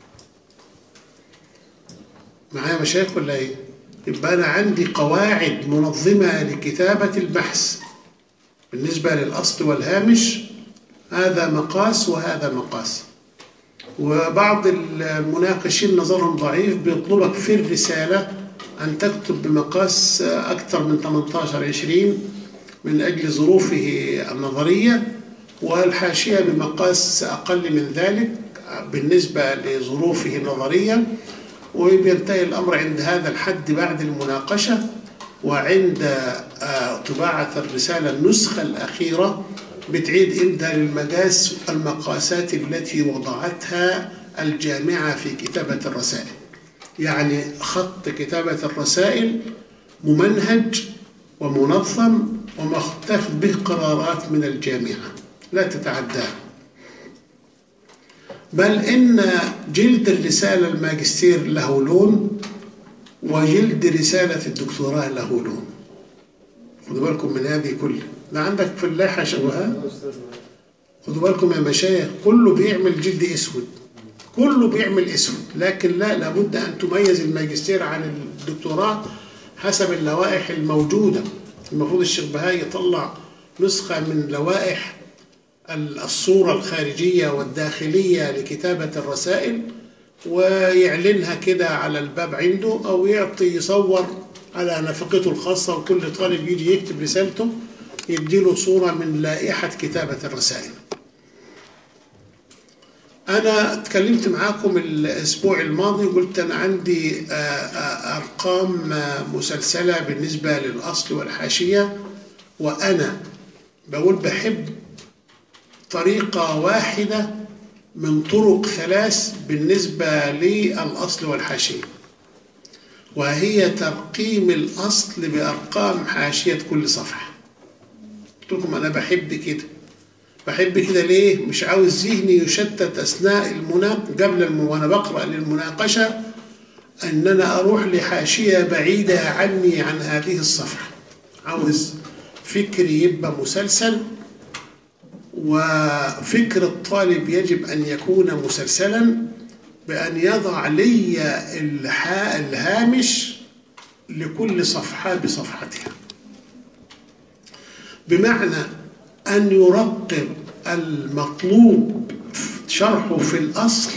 معايا مشايخ ولا ايه يبقى انا عندي قواعد منظمة لكتابة البحث بالنسبة للاصل والهامش هذا مقاس وهذا مقاس وبعض المناقشين نظرهم ضعيف بيطلبك في الرسالة أن تكتب بمقاس أكثر من 18 20 من أجل ظروفه النظرية والحاشية بمقاس أقل من ذلك بالنسبة لظروفه النظرية وبينتهي الأمر عند هذا الحد بعد المناقشة وعند آه، طباعة الرسالة النسخة الأخيرة بتعيد انت للمقاس المقاسات التي وضعتها الجامعة في كتابة الرسائل يعني خط كتابة الرسائل ممنهج ومنظم ومتخذ به قرارات من الجامعة لا تتعداه بل إن جلد الرسالة الماجستير له لون وجلد رسالة الدكتوراه له لون خدوا بالكم من هذه كلها ده عندك في اللائحة شبهات خدوا بالكم يا مشايخ كله بيعمل جلد اسود كله بيعمل اسود لكن لا لابد ان تميز الماجستير عن الدكتوراه حسب اللوائح الموجوده المفروض الشيخ بهاء يطلع نسخه من لوائح الصوره الخارجيه والداخليه لكتابه الرسائل ويعلنها كده على الباب عنده او يعطي يصور على نفقته الخاصه وكل طالب يجي يكتب رسالته يديله صوره من لائحه كتابه الرسائل أنا اتكلمت معاكم الأسبوع الماضي وقلت أنا عندي آه، آه، أرقام آه، مسلسلة بالنسبة للأصل والحاشية وأنا بقول بحب طريقة واحدة من طرق ثلاث بالنسبة للأصل والحاشية وهي ترقيم الأصل بأرقام حاشية كل صفحة قلت لكم أنا بحب كده بحب كده ليه؟ مش عاوز ذهني يشتت أثناء المناق قبل الم... وأنا بقرأ للمناقشة أن أنا أروح لحاشية بعيدة عني عن هذه الصفحة عاوز فكري يبقى مسلسل وفكر الطالب يجب أن يكون مسلسلا بأن يضع لي الها... الهامش لكل صفحة بصفحتها بمعنى أن يرقب المطلوب شرحه في الأصل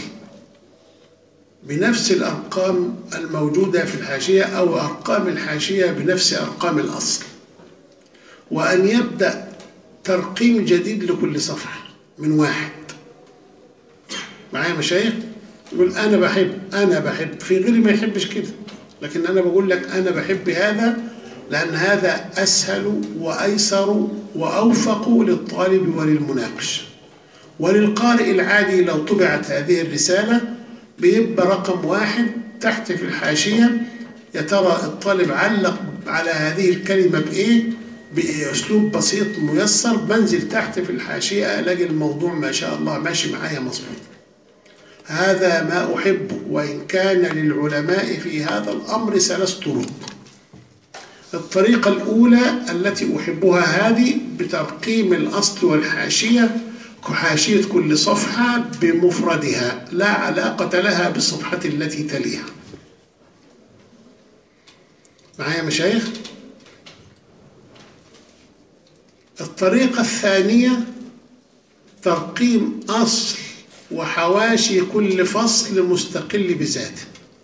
بنفس الأرقام الموجودة في الحاشية أو أرقام الحاشية بنفس أرقام الأصل وأن يبدأ ترقيم جديد لكل صفحة من واحد معايا مشايخ يقول أنا بحب أنا بحب في غيري ما يحبش كده لكن أنا بقول لك أنا بحب هذا لأن هذا أسهل وأيسر وأوفق للطالب وللمناقش وللقارئ العادي لو طبعت هذه الرسالة بيبقى رقم واحد تحت في الحاشية يا ترى الطالب علق على هذه الكلمة بإيه بأسلوب بسيط ميسر بنزل تحت في الحاشية ألاقي الموضوع ما شاء الله ماشي معايا مظبوط هذا ما أحبه وإن كان للعلماء في هذا الأمر ثلاث طرق الطريقة الأولى التي أحبها هذه بترقيم الأصل والحاشية كحاشية كل صفحة بمفردها لا علاقة لها بالصفحة التي تليها معايا مشايخ الطريقة الثانية ترقيم أصل وحواشي كل فصل مستقل بذاته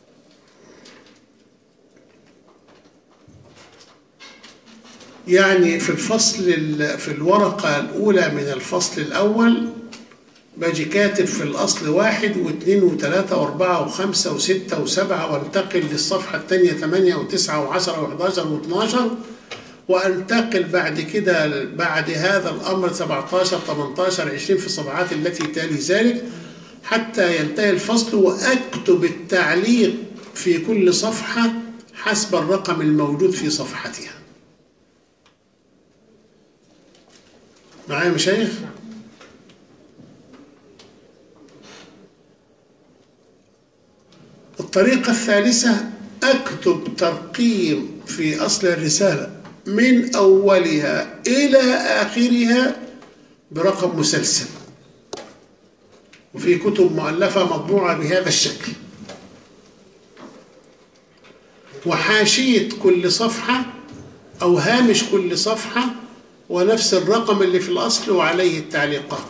يعني في الفصل ال- في الورقة الأولى من الفصل الأول باجي كاتب في الأصل واحد واثنين وثلاثة وأربعة وخمسة وستة وسبعة وانتقل للصفحة الثانية ثمانية وتسعة وعشرة وحداشر واثناشر وانتقل بعد كده بعد هذا الأمر 17 18 20 في الصفحات التي تلي ذلك حتى ينتهي الفصل وأكتب التعليق في كل صفحة حسب الرقم الموجود في صفحتها معايا يا مشايخ الطريقة الثالثة أكتب ترقيم في أصل الرسالة من أولها إلى آخرها برقم مسلسل وفي كتب مؤلفة مطبوعة بهذا الشكل وحاشية كل صفحة أو هامش كل صفحة ونفس الرقم اللي في الأصل وعليه التعليقات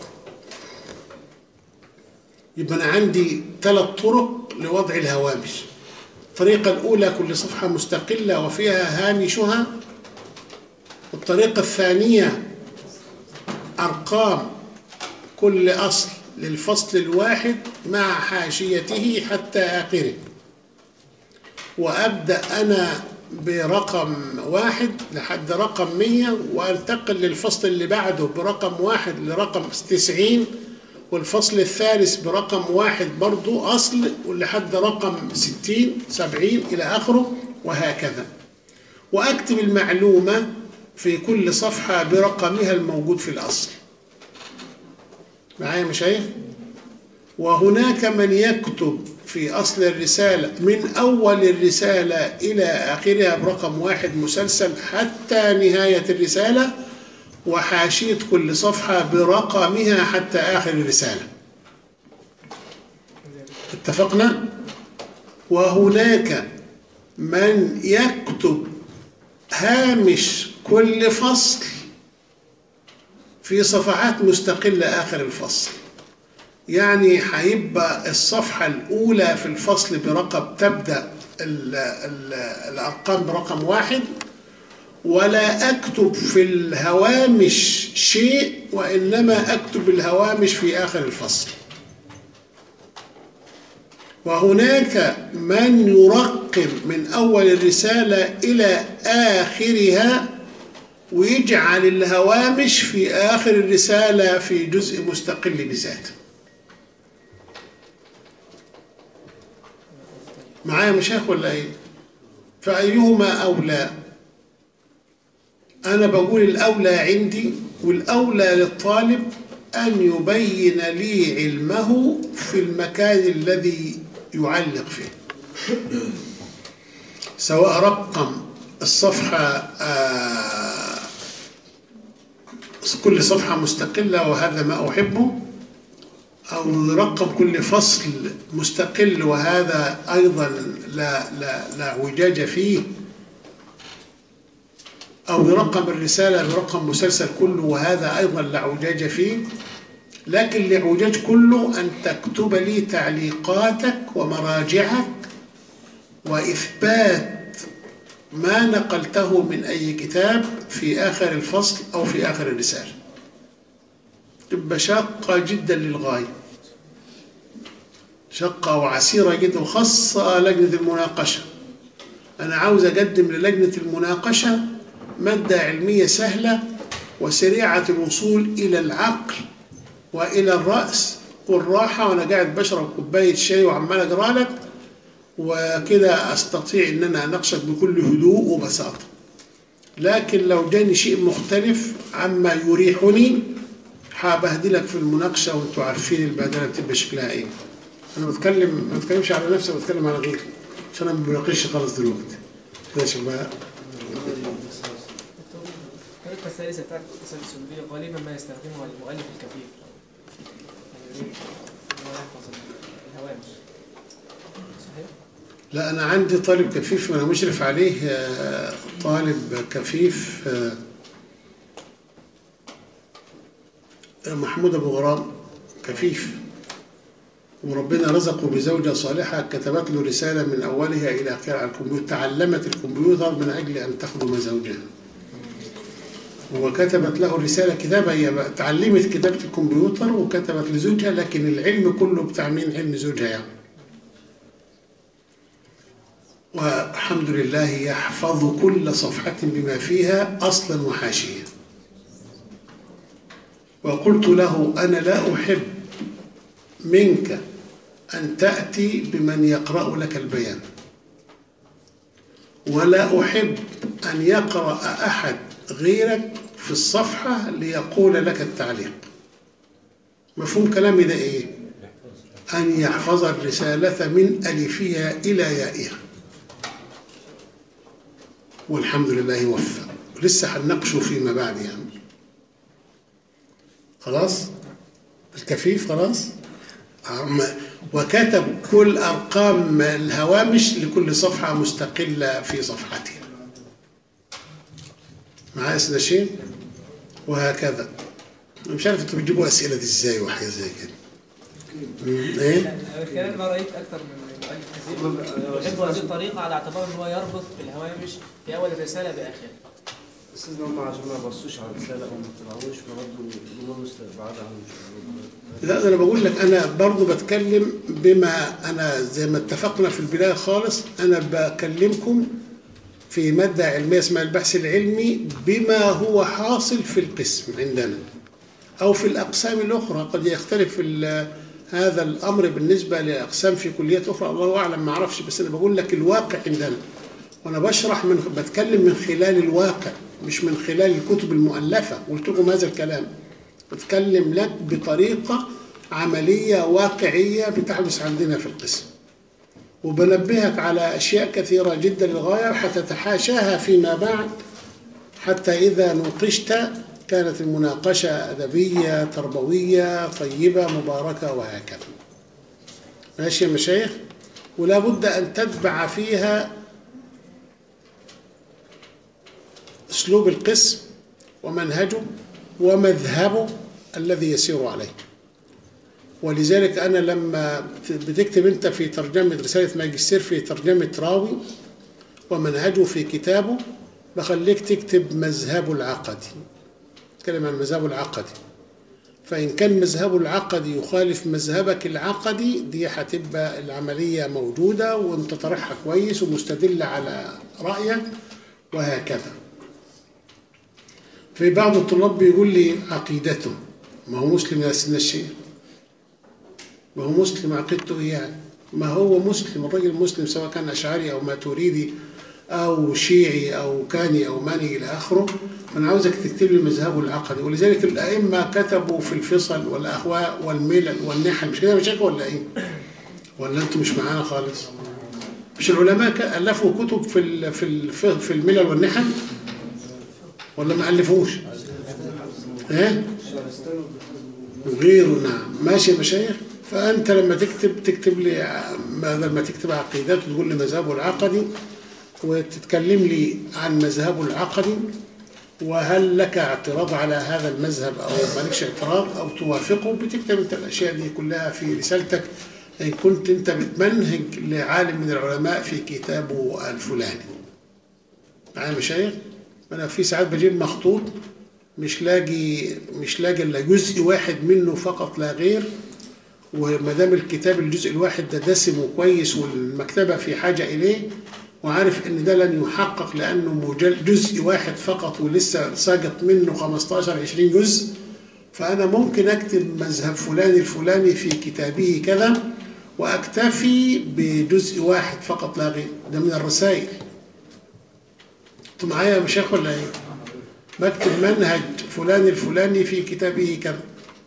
يبقى أنا عندي ثلاث طرق لوضع الهوامش الطريقة الأولى كل صفحة مستقلة وفيها هامشها الطريقة الثانية أرقام كل أصل للفصل الواحد مع حاشيته حتى آخره وأبدأ أنا برقم واحد لحد رقم مية وأنتقل للفصل اللي بعده برقم واحد لرقم تسعين والفصل الثالث برقم واحد برضو أصل ولحد رقم ستين سبعين إلى آخره وهكذا وأكتب المعلومة في كل صفحة برقمها الموجود في الأصل معايا يا مشايخ وهناك من يكتب في أصل الرسالة من أول الرسالة إلى آخرها برقم واحد مسلسل حتى نهاية الرسالة وحاشية كل صفحة برقمها حتى آخر الرسالة اتفقنا؟ وهناك من يكتب هامش كل فصل في صفحات مستقلة آخر الفصل يعني هيبقى الصفحة الأولى في الفصل برقم تبدأ ال ال الأرقام برقم واحد ولا أكتب في الهوامش شيء وإنما أكتب الهوامش في آخر الفصل وهناك من يرقم من أول الرسالة إلى آخرها ويجعل الهوامش في آخر الرسالة في جزء مستقل بذاته معايا مشايخ ولا ايه فأيهما أولى أنا بقول الأولى عندي والأولى للطالب أن يبين لي علمه في المكان الذي يعلق فيه سواء رقم الصفحة آه كل صفحة مستقلة وهذا ما أحبه أو رقم كل فصل مستقل وهذا أيضا لا, لا, لا اعوجاج فيه أو يرقم الرسالة برقم مسلسل كله وهذا أيضا لا اعوجاج فيه لكن الاعوجاج كله أن تكتب لي تعليقاتك ومراجعك وإثبات ما نقلته من أي كتاب في آخر الفصل أو في آخر الرسالة تبقى شاقة جدا للغاية شقة وعسيرة جدا وخاصة لجنة المناقشة أنا عاوز أقدم للجنة المناقشة مادة علمية سهلة وسريعة الوصول إلى العقل وإلى الرأس والراحة وأنا قاعد بشرب كوباية شاي وعمال أقرأ لك وكده أستطيع أن أنا أناقشك بكل هدوء وبساطة لكن لو جاني شيء مختلف عما يريحني هبهدلك في المناقشة وانتوا عارفين البهدلة بتبقى شكلها ايه انا بتكلم ما بتكلمش على نفسي بتكلم على غيري عشان انا ما بناقشش خالص دلوقتي كده يا شباب الطريقة الثالثة بتاعت الاقتصاد السلوكية غالبا ما يستخدمها المؤلف الكفيف يعني ايه؟ إن هو يحفظ الهوامش صحيح؟ لا انا عندي طالب كفيف وانا مشرف عليه آه، طالب كفيف آه، محمود ابو غرام كفيف وربنا رزقه بزوجة صالحة كتبت له رسالة من أولها إلى آخرها على الكمبيوتر تعلمت الكمبيوتر من أجل أن تخدم زوجها وكتبت له رسالة كتابة هي بقى تعلمت كتابة الكمبيوتر وكتبت لزوجها لكن العلم كله بتاع مين علم زوجها يعني والحمد لله يحفظ كل صفحة بما فيها أصلا وحاشية وقلت له أنا لا أحب منك أن تأتي بمن يقرأ لك البيان ولا أحب أن يقرأ أحد غيرك في الصفحة ليقول لك التعليق مفهوم كلامي ده إيه؟ أن يحفظ الرسالة من ألفها إلى يائها والحمد لله وفق لسه هنناقشه فيما بعد يعني خلاص الكفيف خلاص عم- وكتب كل أرقام الهوامش لكل صفحة مستقلة في صفحتها معايا سيدنا شيء وهكذا أنا مش عارف انتوا بتجيبوا أسئلة دي ازاي وحاجة زي كده مم، ايه أنا الكلام ما رأيت أكثر من مؤلف كثير يحب هذه الطريقة على اعتبار أن هو يربط الهوامش في أول الرسالة بآخرها استاذنا هم عشان ما بصوش على الرسالة او ما طلعوش فبرضه يقولوا بعد عنهم لا ده انا بقول لك انا برضو بتكلم بما انا زي ما اتفقنا في البدايه خالص انا بكلمكم في ماده علميه اسمها البحث العلمي بما هو حاصل في القسم عندنا او في الاقسام الاخرى قد يختلف ال- هذا الامر بالنسبه لاقسام في كليات اخرى الله اعلم ما اعرفش بس انا بقول لك الواقع عندنا وانا بشرح من بتكلم من خلال الواقع مش من خلال الكتب المؤلفه قلت لكم هذا الكلام بتكلم لك بطريقة عملية واقعية بتحدث عندنا في القسم وبنبهك على أشياء كثيرة جدا للغاية حتتحاشاها فيما بعد حتى إذا نوقشت كانت المناقشة أدبية تربوية طيبة مباركة وهكذا ماشي يا مشايخ ولا بد أن تتبع فيها أسلوب القسم ومنهجه ومذهبه الذي يسير عليه ولذلك أنا لما بتكتب أنت في ترجمة رسالة ماجستير في ترجمة راوي ومنهجه في كتابه بخليك تكتب مذهبه العقدي تكلم عن مذهبه العقدي فإن كان مذهبه العقدي يخالف مذهبك العقدي دي هتبقى العملية موجودة وانت طرحها كويس ومستدلة على رأيك وهكذا في بعض الطلاب بيقول لي عقيدته ما هو مسلم يا سيدنا الشيخ ما هو مسلم عقيدته ايه يعني ما هو مسلم الرجل مسلم سواء كان اشعري او ماتوريدي او شيعي او كاني او ماني الى اخره فانا عاوزك تكتب لي مذهبه العقدي ولذلك الائمه كتبوا في الفصل والاهواء والملل والنحل مش كده يا مشايخ ولا ايه؟ ولا انتوا مش معانا خالص؟ مش العلماء ك- الفوا كتب في ال- في ال- في الملل والنحل ولا ما ألفوش ايه وغيره نعم ماشي يا مشايخ فأنت لما تكتب تكتب لي ع- بدل ما تكتب عقيدته تقول لي مذهبه العقدي وتتكلم لي عن مذهبه العقدي وهل لك اعتراض على هذا المذهب أو مالكش اعتراض أو توافقه بتكتب أنت الأشياء دي كلها في رسالتك إن كنت أنت بتمنهج لعالم من العلماء في كتابه الفلاني معايا يا مشايخ أنا في ساعات بجيب مخطوط مش لاقي مش لاقي إلا جزء واحد منه فقط لا غير وما دام الكتاب الجزء الواحد ده دسم وكويس والمكتبة في حاجة إليه وعارف إن ده لن يحقق لأنه مجل- جزء واحد فقط ولسه ساقط منه 15 20 جزء فأنا ممكن أكتب مذهب فلان الفلاني في كتابه كذا وأكتفي بجزء واحد فقط لا غير ده من الرسائل أنتوا معايا يا مشايخ ولا إيه؟ بكتب منهج فلان الفلاني في كتابه كذا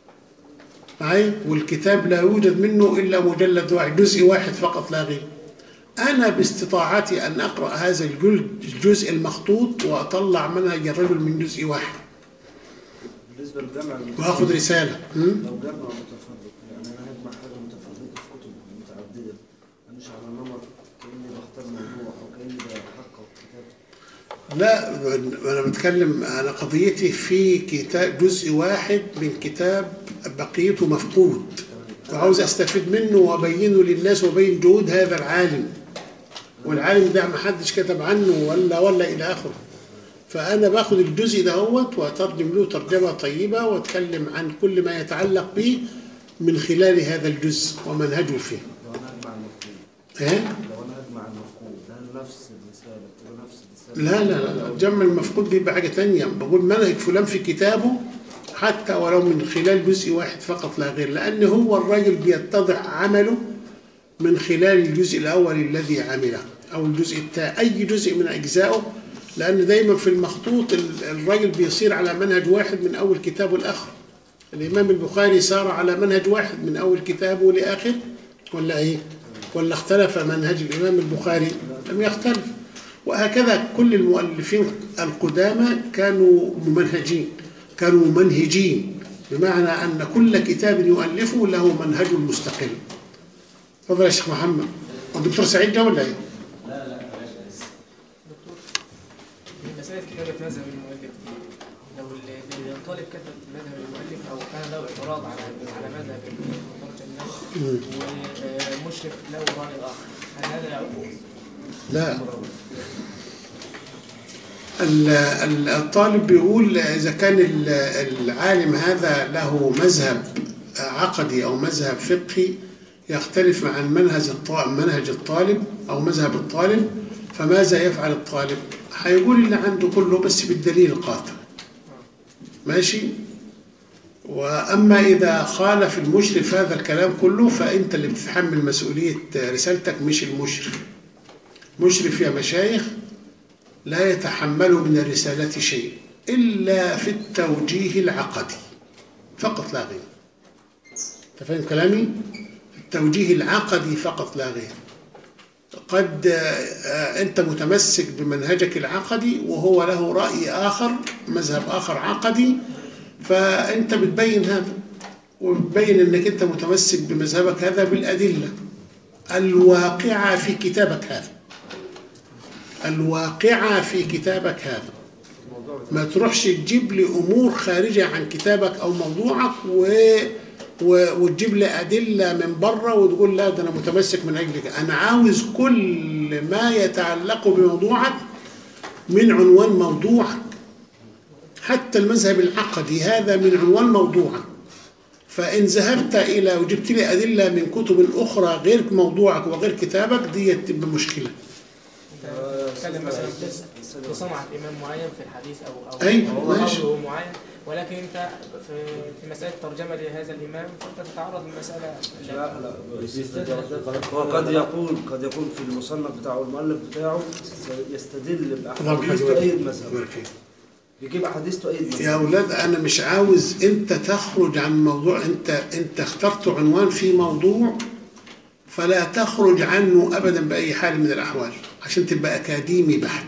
معايا والكتاب لا يوجد منه إلا مجلد واحد جزء واحد فقط لا غير أنا باستطاعتي أن أقرأ هذا الجل- الجزء المخطوط وأطلع منهج الرجل من جزء واحد بالنسبه للجمع المتفرق وآخذ رسالة م? لو جمع متفرق يعني انا هجمع حاجه متفرقه في كتب متعدده مش على نمط كاني بختار موضوع او كاني بحقق كتاب لا أنا بتكلم أنا قضيتي في كتاب جزء واحد من كتاب بقيته مفقود وعاوز أستفيد منه وأبينه للناس وأبين جهود هذا العالم والعالم ده ما حدش كتب عنه ولا ولا إلى آخره فأنا باخد الجزء دهوت وأترجم له ترجمة طيبة وأتكلم عن كل ما يتعلق به من خلال هذا الجزء ومنهجه فيه لو انا هجمع المفقود إيه؟ لو انا هجمع المفقود هل نفس الرساله بتبقى نفس الرساله لا لا لا الجمع المفقود بيبقى حاجة تانية بقول منهج فلان في كتابه حتى ولو من خلال جزء واحد فقط لا غير لأن هو الراجل بيتضح عمله من خلال الجزء الأول الذي عمله أو الجزء الثاني أي جزء من أجزائه لأن دايما في المخطوط ال- الراجل بيصير على منهج واحد من أول كتابه لآخر الإمام البخاري سار على منهج واحد من أول كتابه لآخر ولا إيه؟ ولا اختلف منهج الإمام البخاري؟ لم يختلف وهكذا كل المؤلفين القدامى كانوا ممنهجين كانوا ممنهجين بمعنى أن كل كتاب يؤلفه له منهج مستقل تفضل يا شيخ محمد الدكتور سعيد ده ولا ايه؟ في مسألة كتابة مذهب المؤلف لو ال- الطالب كتب مذهب المؤلف أو كان له اعتراض على على مذهب المترجم له ومشرف له رأي آخر هل هذا يعوق؟ لا ال- ال- الطالب بيقول إذا كان ال- العالم هذا له مذهب عقدي أو مذهب فقهي يختلف عن منهج الط- منهج الطالب أو مذهب الطالب فماذا يفعل الطالب؟ هيقول اللي عنده كله بس بالدليل القاطع ماشي؟ وأما إذا خالف المشرف هذا الكلام كله فأنت اللي بتتحمل مسؤولية رسالتك مش المشرف مشرف يا مشايخ لا يتحمل من الرسالة شيء إلا في التوجيه العقدي فقط لا غير أنت فاهم كلامي؟ التوجيه العقدي فقط لا غير قد آه، أنت متمسك بمنهجك العقدي وهو له رأي آخر مذهب آخر عقدي فأنت بتبين هذا وبتبين أنك أنت متمسك بمذهبك هذا بالأدلة الواقعة في كتابك هذا الواقعة في كتابك هذا ما تروحش تجيب لي أمور خارجة عن كتابك أو موضوعك و... و... وتجيب لي أدلة من بره وتقول لا ده أنا متمسك من أجلك أنا عاوز كل ما يتعلق بموضوعك من عنوان موضوعك حتى المذهب العقدي هذا من عنوان موضوعك فإن ذهبت إلى وجبت لي أدلة من كتب أخرى غير موضوعك وغير كتابك دي تبقى مشكلة أنت تتكلم مثلا في- في صنعة إمام معين في الحديث أو أو أيوة، أو ماشي. قوله معين ولكن أنت في في مسألة ترجمة لهذا الإمام فأنت تتعرض للمسألة لا لا هو قد يقول قد يكون في المصنف بتاعه المؤلف بتاعه يستدل اللهم باحاديث حاجة تؤيد بارك مذهبه فيك. يجيب احاديث تؤيد يا مذهبه أولاد أنا مش عاوز أنت تخرج عن موضوع أنت أنت اخترت عنوان في موضوع فلا تخرج عنه أبدا بأي حال من الأحوال عشان تبقى أكاديمي بحت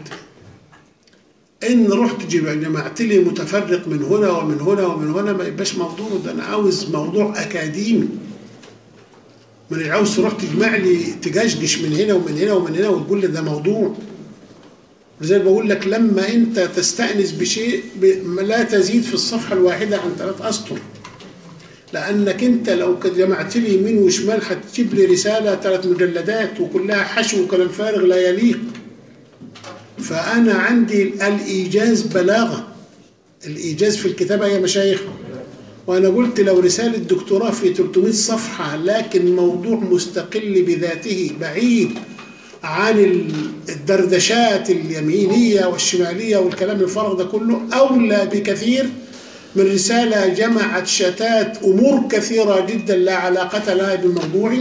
إن رحت جب- جمعت لي متفرق من هنا ومن هنا ومن هنا ما يبقاش موضوع ده أنا عاوز موضوع أكاديمي من عاوز تروح تجمع لي تجشجش من هنا ومن هنا ومن هنا وتقول لي ده موضوع لذلك بقول لك لما انت تستأنس بشيء ب- لا تزيد في الصفحة الواحدة عن ثلاث أسطر لأنك أنت لو كنت جمعت لي يمين وشمال هتجيب لي رسالة ثلاث مجلدات وكلها حشو وكلام فارغ لا يليق فأنا عندي الإيجاز بلاغة الإيجاز في الكتابة يا مشايخ وأنا قلت لو رسالة دكتوراه في 300 صفحة لكن موضوع مستقل بذاته بعيد عن الدردشات اليمينية والشمالية والكلام الفارغ ده كله أولى بكثير من رسالة جمعت شتات أمور كثيرة جدا لا علاقة لها بالموضوع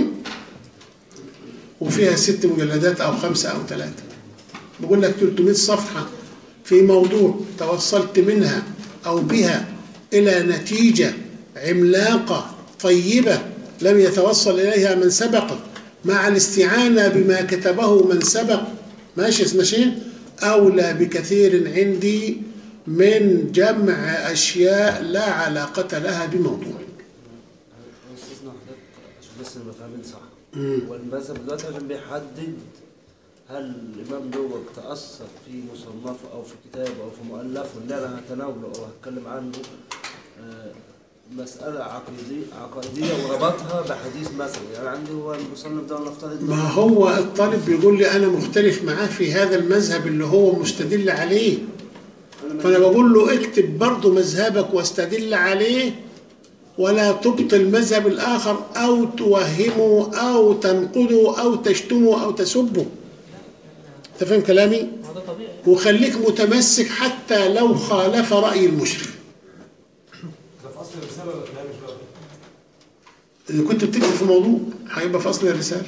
وفيها ست مجلدات أو خمسة أو ثلاثة بقول لك 300 صفحة في موضوع توصلت منها أو بها إلى نتيجة عملاقة طيبة لم يتوصل إليها من سبق مع الاستعانة بما كتبه من سبق ماشي ماشي أولى بكثير عندي من جمع أشياء لا علاقة لها بموضوع استاذنا حضرتك عشان بس نبقى فاهمين صح والمذهب دلوقتي عشان بيحدد هل الامام دوت تاثر في مصنفه او في كتابه او في مؤلفه اللي انا هتناوله او هتكلم عنه آه، مسألة عقيدية عقائدية وربطها بحديث مثلا يعني عندي هو المصنف ده نفترض ما هو الطالب بيقول لي أنا مختلف معاه في هذا المذهب اللي هو مستدل عليه فأنا بقول له اكتب برضه مذهبك واستدل عليه ولا تبطل مذهب الآخر أو توهمه أو تنقده أو تشتمه أو تسبه أنت فاهم كلامي؟ هذا طبيعي وخليك متمسك حتى لو خالف رأي المشرف إذا كنت بتكتب في موضوع هيبقى في أصل الرسالة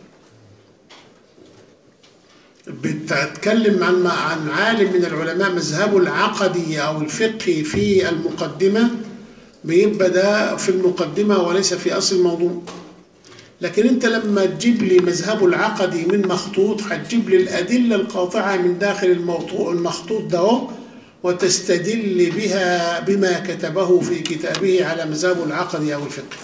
بتتكلم عن عن عالم من العلماء مذهبه العقدي أو الفقهي في المقدمة بيبقى ده في المقدمة وليس في أصل الموضوع لكن انت لما تجيب لي مذهبه العقدي من مخطوط هتجيب لي الأدلة القاطعة من داخل الموضوع المخطوط ده اهو، وتستدل بها بما كتبه في كتابه على مذهبه العقدي أو الفقهي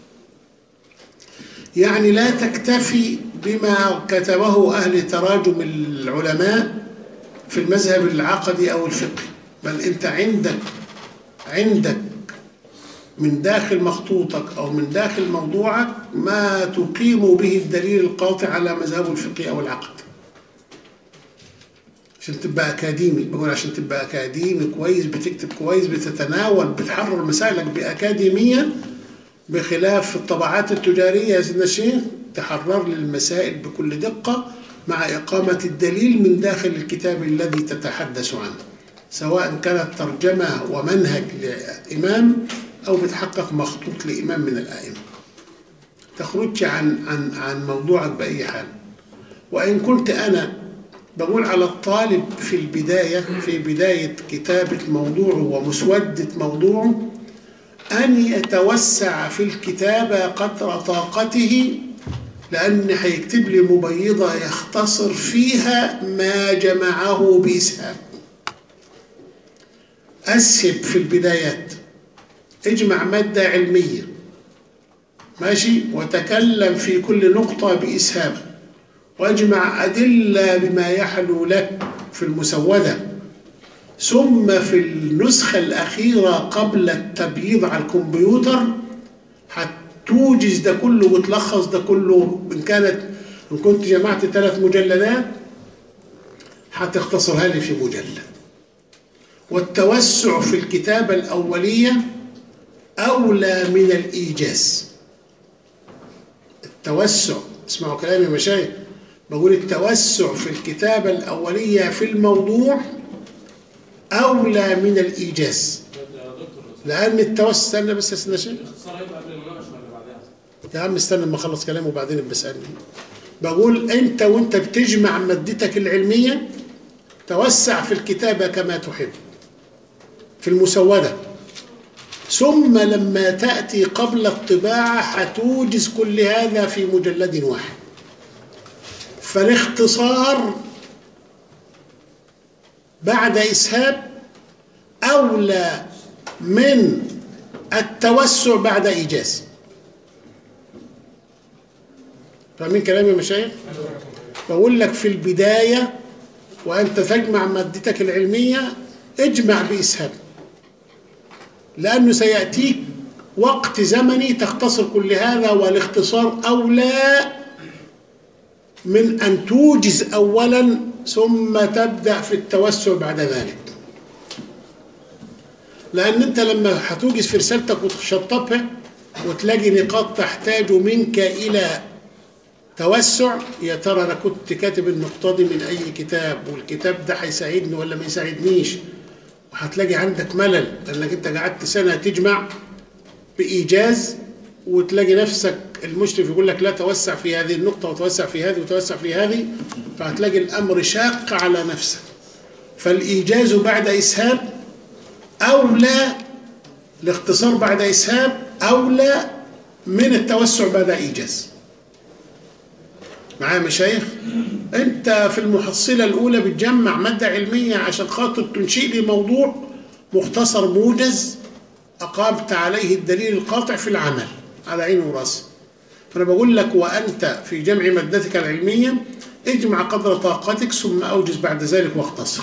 يعني لا تكتفي بما كتبه أهل تراجم العلماء في المذهب العقدي أو الفقهي بل أنت عندك عندك من داخل مخطوطك أو من داخل موضوعك ما تقيم به الدليل القاطع على مذهب الفقه أو العقد عشان تبقى أكاديمي بقول عشان تبقى أكاديمي كويس بتكتب كويس بتتناول بتحرر مسائلك بأكاديمية بخلاف الطبعات التجارية يا سيدنا الشيخ تحرر لي المسائل بكل دقة مع إقامة الدليل من داخل الكتاب الذي تتحدث عنه سواء كانت ترجمة ومنهج لإمام أو بتحقق مخطوط لإمام من الأئمة تخرجش عن عن عن موضوعك بأي حال وإن كنت أنا بقول على الطالب في البداية في بداية كتابة موضوعه ومسودة موضوعه أن يتوسع في الكتابة قدر طاقته لأن هيكتب لي مبيضة يختصر فيها ما جمعه بإسهاب أسهب في البدايات اجمع مادة علمية ماشي وتكلم في كل نقطة بإسهاب واجمع أدلة بما يحلو لك في المسودة ثم في النسخة الأخيرة قبل التبييض على الكمبيوتر هتوجز ده كله وتلخص ده كله إن كانت إن كنت جمعت ثلاث مجلدات هتختصرها لي في مجلد والتوسع في الكتابة الأولية أولى من الإيجاز التوسع اسمعوا كلامي يا مشايخ بقول التوسع في الكتابة الأولية في الموضوع أولى من الإيجاز لأن التوسع استنى بس يا سيدنا شيخ يا عم استنى لما أخلص كلامه وبعدين بسألني بقول أنت وأنت بتجمع مادتك العلمية توسع في الكتابة كما تحب في المسودة ثم لما تأتي قبل الطباعة هتوجز كل هذا في مجلد واحد فالاختصار بعد إسهاب أولى من التوسع بعد إيجاز فاهمين كلامي يا مشايخ؟ بقول لك في البداية وأنت تجمع مادتك العلمية اجمع بإسهاب لأنه سيأتيك وقت زمني تختصر كل هذا والاختصار أولى من أن توجز أولا ثم تبدأ في التوسع بعد ذلك لأن أنت لما هتوجز في رسالتك وتشطبها وتلاقي نقاط تحتاج منك إلى توسع يا ترى أنا كنت كاتب النقطة دي من أي كتاب والكتاب ده هيساعدني ولا ما يساعدنيش وهتلاقي عندك ملل لأنك أنت قعدت سنة تجمع بإيجاز وتلاقي نفسك المشرف يقول لك لا توسع في هذه النقطة وتوسع في هذه وتوسع في هذه فهتلاقي الأمر شاق على نفسك فالإيجاز بعد إسهاب أولى الاختصار بعد إسهاب أولى من التوسع بعد إيجاز معايا مشايخ أنت في المحصلة الأولى بتجمع مادة علمية عشان خاطر تنشئ لي موضوع مختصر موجز أقامت عليه الدليل القاطع في العمل على عين وراسه فأنا بقول لك وأنت في جمع مادتك العلمية اجمع قدر طاقتك ثم أوجز بعد ذلك واختصر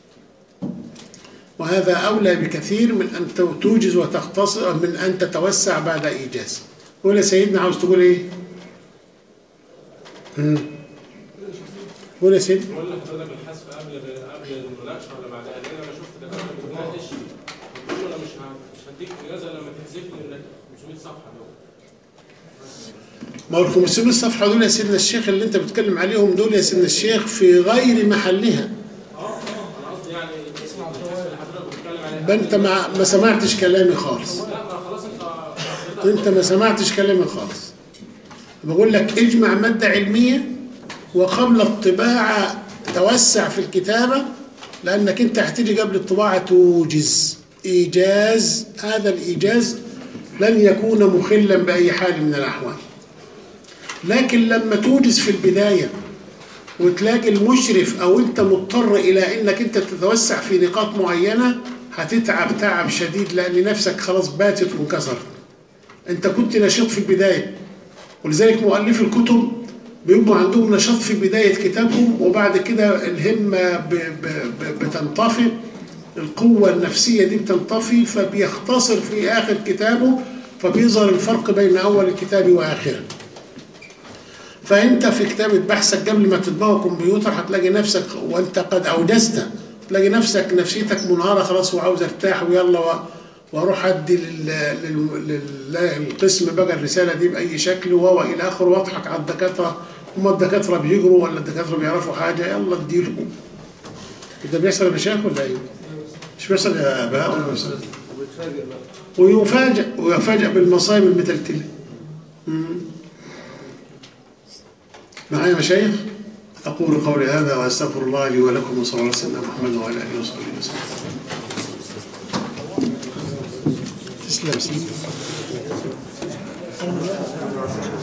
وهذا أولى بكثير من أن توجز وتختصر من أن تتوسع بعد إيجاز قول يا سيدنا عاوز تقول إيه؟ مم. قول يا سيدي بقول لحضرتك الحذف قبل قبل المناقشه ولا بعدها لان انا شفت دكاتره بتناقش بيقولوا انا مش ه- مش هديك اجازه لما تحذف لي ال 500 صفحه دول ما هو ال 500 صفحة دول يا سيدنا الشيخ اللي أنت بتتكلم عليهم دول يا سيدنا الشيخ في غير محلها اه اه انا قصدي يعني اسمع الحذف اللي حضرتك بتتكلم عليه يبقى أنت ما, ما سمعتش كلامي خالص لا ما خلاص انت حضرتك أنت ما سمعتش كلامي خالص بقول لك اجمع مادة علمية وقبل الطباعة توسع في الكتابة لأنك أنت هتيجي قبل الطباعة توجز إيجاز هذا الإيجاز لن يكون مخلا بأي حال من الأحوال لكن لما توجز في البداية وتلاقي المشرف أو أنت مضطر إلى أنك أنت تتوسع في نقاط معينة هتتعب تعب شديد لأن نفسك خلاص باتت وانكسرت أنت كنت نشيط في البداية ولذلك مؤلفي الكتب بيبقوا عندهم نشاط في بداية كتابهم وبعد كده الهمة ب- ب- ب- بتنطفي القوة النفسية دي بتنطفي فبيختصر في آخر كتابه فبيظهر الفرق بين أول الكتاب وآخره فأنت في كتابة بحثك قبل ما تطبعه كمبيوتر هتلاقي نفسك وأنت قد أوجزت تلاقي نفسك نفسيتك منهارة خلاص وعاوز ارتاح ويلا و- واروح ادي لل- لل- لل- للقسم بقى الرساله دي باي شكل وهو الى اخره واضحك على الدكاتره هم الدكاتره بيجروا ولا الدكاتره بيعرفوا حاجه يلا اديله ده بيحصل يا مشايخ ولا ايه؟ مش بيحصل يا اباء ولا بيحصل وبتفاجئ بقى ويفاجئ ويفاجئ بالمصايب المتلتله مم. معايا مشايخ اقول قولي هذا واستغفر الله لي ولكم وصلى الله على سيدنا محمد وعلى اله وصحبه وسلم تسلم سيدي